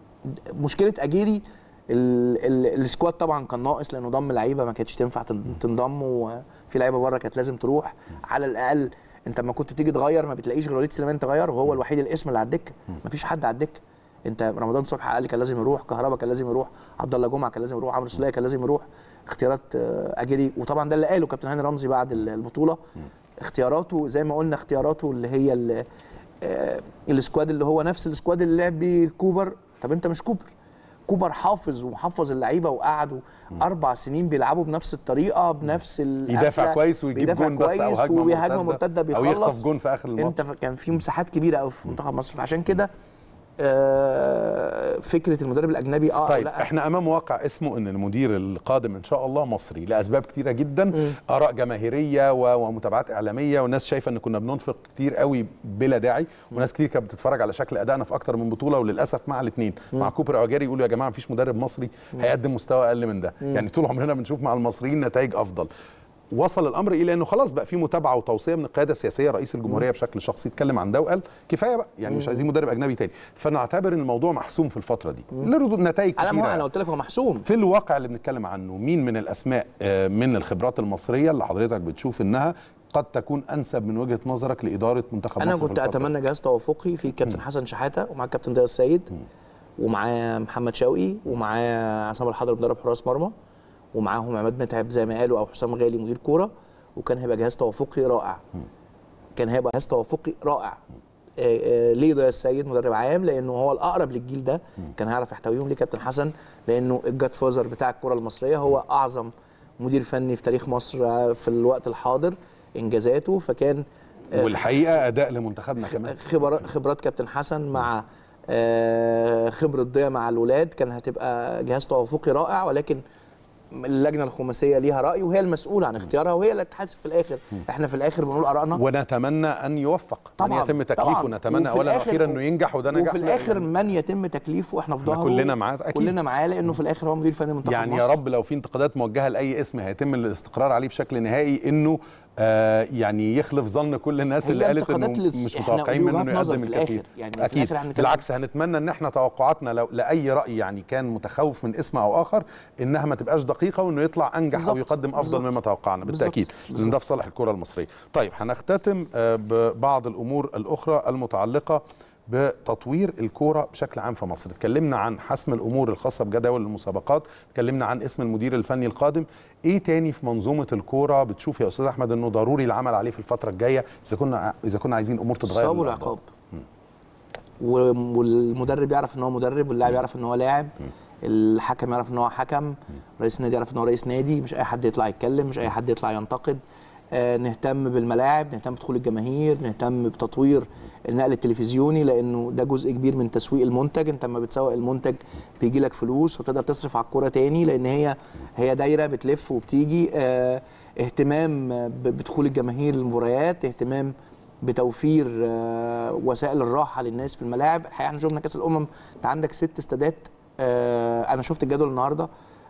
مشكله اجيري ال- ال- السكواد طبعا كان ناقص لانه ضم لعيبه ما كانتش تنفع تن- تنضم وفي لعيبه بره كانت لازم تروح على الاقل انت لما كنت تيجي تغير ما بتلاقيش غير وليد سليمان تغير وهو الوحيد الاسم اللي على الدكه ما فيش حد على الدكه انت رمضان صبحي قال لي كان لازم يروح كهربا كان لازم يروح عبد الله جمعه كان لازم يروح عمرو سوليه كان لازم يروح اختيارات آه، اجيري وطبعا ده اللي قاله كابتن هاني رمزي بعد ال- البطوله اختياراته زي ما قلنا اختياراته اللي هي ال- آه، السكواد اللي هو نفس السكواد اللي لعب بيه كوبر طب انت مش كوبر كوبر حافظ ومحفظ اللعيبه وقعدوا اربع سنين بيلعبوا بنفس الطريقه بنفس القفلة، يدافع كويس ويجيب بيدافع جون بس او كويس هجمه وهجمه مرتده مرتده او بيخلص يخطف جون في اخر الماتش انت ف- كان في مساحات كبيره قوي في منتخب مصر فعشان كده آه، فكره المدرب الاجنبي اه أو طيب لا احنا امام واقع اسمه ان المدير القادم ان شاء الله مصري لاسباب كتيره جدا اراء جماهيريه و- ومتابعات اعلاميه وناس شايفه ان كنا بننفق كتير قوي بلا داعي وناس كتير كانت بتتفرج على شكل ادائنا في اكتر من بطوله وللاسف مع الاثنين مع كوبر او جاري يقولوا يا جماعه مفيش مدرب مصري هيقدم مستوى اقل من ده يعني طول عمرنا بنشوف مع المصريين نتائج افضل وصل الامر الى انه خلاص بقى في متابعه وتوصيه من القياده السياسيه رئيس الجمهوريه بشكل شخصي اتكلم عن ده وقال كفايه بقى يعني مش عايزين مدرب اجنبي تاني فنعتبر ان الموضوع محسوم في الفتره دي له نتائج انا ما هو كتيره انا قلت لك هو محسوم في الواقع اللي بنتكلم عنه مين من الاسماء آه، من الخبرات المصريه اللي حضرتك بتشوف انها قد تكون انسب من وجهه نظرك لاداره منتخب انا مصر في كنت الفترة اتمنى جهاز توافقي في كابتن حسن شحاته ومع الكابتن ضياء السيد ومعاه محمد شوقي ومعاه عصام الحضر مدرب حراس مرمى ومعاهم عماد متعب زي ما قالوا او حسام غالي مدير كوره وكان هيبقى جهاز توافقي رائع كان هيبقى جهاز توافقي رائع آه، آه، ليه ضياء السيد مدرب عام لانه هو الاقرب للجيل ده كان هيعرف يحتويهم ليه كابتن حسن لانه الجاد فازر بتاع الكره المصريه هو اعظم مدير فني في تاريخ مصر آه، في الوقت الحاضر انجازاته فكان آه، والحقيقه اداء لمنتخبنا كمان خبرات خبرات كابتن حسن مع آه، خبره ضياء مع الولاد كان هتبقى جهاز توافقي رائع ولكن اللجنه الخماسيه ليها راي وهي المسؤوله عن اختيارها وهي اللي تحاسب في الاخر احنا في الاخر بنقول ارائنا ونتمنى ان يوفق طبعاً، ان يتم تكليفه طبعاً. نتمنى وفي اولا الآخر- واخيرا انه ينجح وده نجاح وفي الاخر من يتم تكليفه احنا في إحنا ظهره كلنا معاه أكيد. كلنا معاه لانه في الاخر هو مدير فني منتخب يعني مصر يا رب لو في انتقادات موجهه لاي اسم هيتم الاستقرار عليه بشكل نهائي انه آه يعني يخلف ظن كل الناس هي اللي قالت انه انتقادات للس- مش إحنا متوقعين دي منه وجهات انه نظر يقدم في الآخر. الكثير يعني في اكيد الآخر هنتكلم- بالعكس هنتمنى ان احنا توقعاتنا لو لاي راي يعني كان متخوف من اسم او اخر انها ما تبقاش دقيقه وانه يطلع انجح او بالظبط. يقدم افضل بالظبط. مما توقعنا بالظبط. بالتاكيد لان ده في صالح الكره المصريه طيب هنختتم آه، ببعض الامور الاخرى المتعلقه بتطوير الكوره بشكل عام في مصر اتكلمنا عن حسم الامور الخاصه بجداول المسابقات اتكلمنا عن اسم المدير الفني القادم ايه تاني في منظومه الكوره بتشوف يا استاذ احمد انه ضروري العمل عليه في الفتره الجايه اذا كنا اذا كنا عايزين امور تتغير الصواب للأفضل؟ والعقاب و- والمدرب يعرف ان هو مدرب واللاعب يعرف ان هو لاعب الحكم يعرف ان هو حكم رئيس النادي يعرف ان هو رئيس نادي مش اي حد يطلع يتكلم مش اي حد يطلع ينتقد آه نهتم بالملاعب نهتم بدخول الجماهير نهتم بتطوير النقل التلفزيوني لانه ده جزء كبير من تسويق المنتج انت لما بتسوق المنتج بيجي لك فلوس وتقدر تصرف على الكوره تاني لان هي هي دايره بتلف وبتيجي آه اهتمام ب- بدخول الجماهير المباريات اهتمام بتوفير آه، وسائل الراحه للناس في الملاعب الحقيقه احنا شفنا كاس الامم انت عندك ست استادات آه، انا شفت الجدول النهارده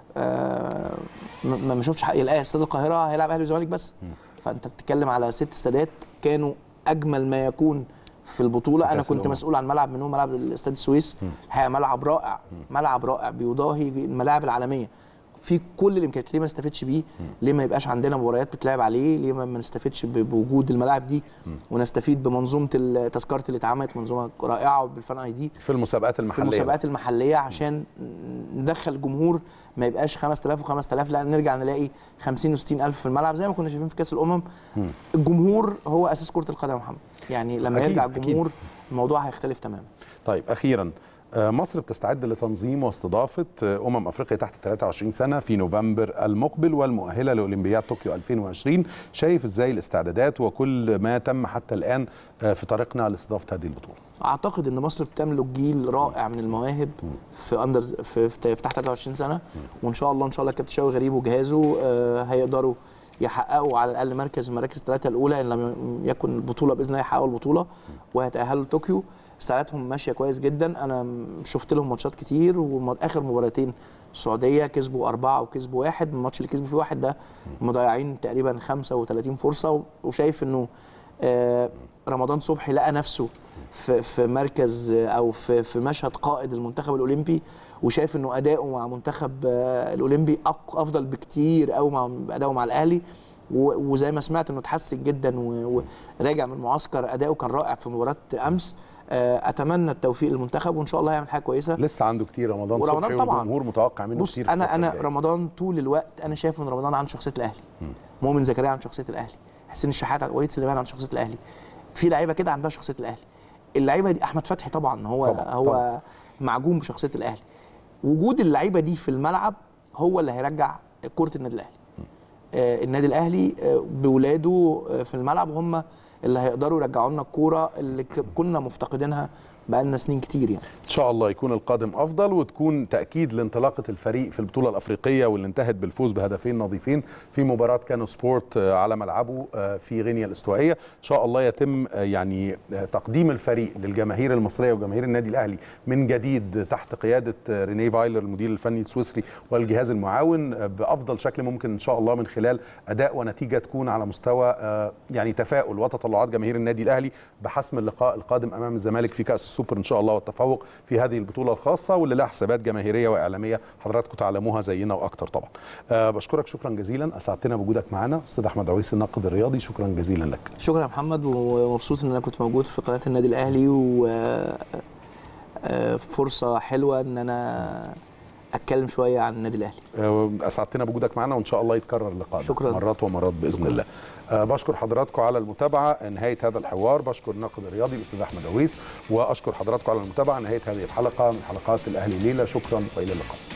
آه، ما ما شفتش حق الآية استاد القاهره هيلعب اهلي وزمالك بس فانت بتتكلم على ست استادات كانوا اجمل ما يكون في البطوله في انا كأس كنت الأمم. مسؤول عن ملعب منهم ملعب الاستاد السويس الحقيقه ملعب رائع ملعب رائع بيضاهي الملاعب العالميه في كل الامكانيات ليه ما نستفدش بيه ليه ما يبقاش عندنا مباريات بتلعب عليه ليه ما ما نستفدش ب- بوجود الملاعب دي ونستفيد بمنظومه التذكره اللي اتعملت منظومه رائعه بالفان اي دي في المسابقات في المحليه المسابقات المحليه عشان ندخل جمهور ما يبقاش 5000 و5000 لا نرجع نلاقي 50 و60 الف في الملعب زي ما كنا شايفين في كاس الامم الجمهور هو اساس كره القدم يا محمد يعني لما أكيد، يرجع أكيد. الجمهور الموضوع هيختلف تماما طيب اخيرا آه، مصر بتستعد لتنظيم واستضافه آه، امم افريقيا تحت 23 سنه في نوفمبر المقبل والمؤهله لاولمبياد طوكيو 2020 شايف ازاي الاستعدادات وكل ما تم حتى الان آه، في طريقنا لاستضافه هذه البطوله اعتقد ان مصر بتملك جيل رائع من المواهب في اندر في, في, في تحت 23 سنه وان شاء الله ان شاء الله كابتن شوقي غريب وجهازه آه، هيقدروا يحققوا على الاقل مركز من المراكز الثلاثه الاولى ان لم يكن البطوله باذن الله يحققوا البطوله وهيتاهلوا لطوكيو استعداداتهم ماشيه كويس جدا انا م- شفت لهم ماتشات كتير واخر مباراتين السعوديه كسبوا اربعه وكسبوا واحد الماتش اللي كسبوا فيه واحد ده مضيعين تقريبا 35 فرصه و- وشايف انه آه، رمضان صبحي لقى نفسه في في مركز آه، او في في مشهد قائد المنتخب الاولمبي وشايف انه اداؤه مع منتخب آه، الاولمبي أق- افضل بكتير قوي مع اداؤه مع الاهلي و- وزي ما سمعت انه اتحسن جدا و- وراجع من المعسكر اداؤه كان رائع في مباراه امس آه، اتمنى التوفيق للمنتخب وان شاء الله هيعمل حاجه كويسه لسه عنده كتير رمضان, ورمضان صبحي طبعاً. والجمهور متوقع منه بص كتير في انا الفترة انا الجاية. رمضان طول الوقت انا شايف ان رمضان عنده شخصيه الاهلي مؤمن زكريا عنده شخصيه الاهلي حسين الشحات عنده- وليد سليمان عنده شخصيه الاهلي في لعيبه كده عندها شخصيه الاهلي اللعيبه دي احمد فتحي طبعا هو طبعاً، طبعًا هو طبعاً. طبعًا. معجون بشخصيه الاهلي وجود اللعيبه دي في الملعب هو اللي هيرجع كره النادي الاهلي آه، النادي الاهلي آه، بولاده آه، في الملعب هم اللي هيقدروا يرجعوا لنا الكوره اللي ك- كنا مفتقدينها بقالنا سنين كتير يعني ان شاء الله يكون القادم افضل وتكون تاكيد لانطلاقه الفريق في البطوله الافريقيه واللي انتهت بالفوز بهدفين نظيفين في مباراه كانو سبورت آه، على ملعبه آه، في غينيا الاستوائيه ان شاء الله يتم آه، يعني آه، تقديم الفريق للجماهير المصريه وجماهير النادي الاهلي من جديد تحت قياده آه، رينيه فايلر المدير الفني السويسري والجهاز المعاون آه، بافضل شكل ممكن ان شاء الله من خلال اداء ونتيجه تكون على مستوى آه، يعني تفاؤل وتطلعات جماهير النادي الاهلي بحسم اللقاء القادم امام الزمالك في كاس السوبر ان شاء الله والتفوق في هذه البطوله الخاصه واللي لها حسابات جماهيريه واعلاميه حضراتكم تعلموها زينا واكثر طبعا أه بشكرك شكرا جزيلا اسعدتنا بوجودك معنا استاذ احمد عويس الناقد الرياضي شكرا جزيلا لك شكرا يا محمد ومبسوط ان انا كنت موجود في قناه النادي الاهلي و آه، فرصه حلوه ان انا اتكلم شويه عن النادي الاهلي أه اسعدتنا بوجودك معنا وان شاء الله يتكرر اللقاء ده شكراً. مرات ومرات باذن شكراً. الله أه بشكر حضراتكم على المتابعه نهايه هذا الحوار بشكر الناقد الرياضي الاستاذ احمد عويس واشكر حضراتكم على المتابعه نهايه هذه الحلقه من حلقات الاهلي ليله شكرا والى اللقاء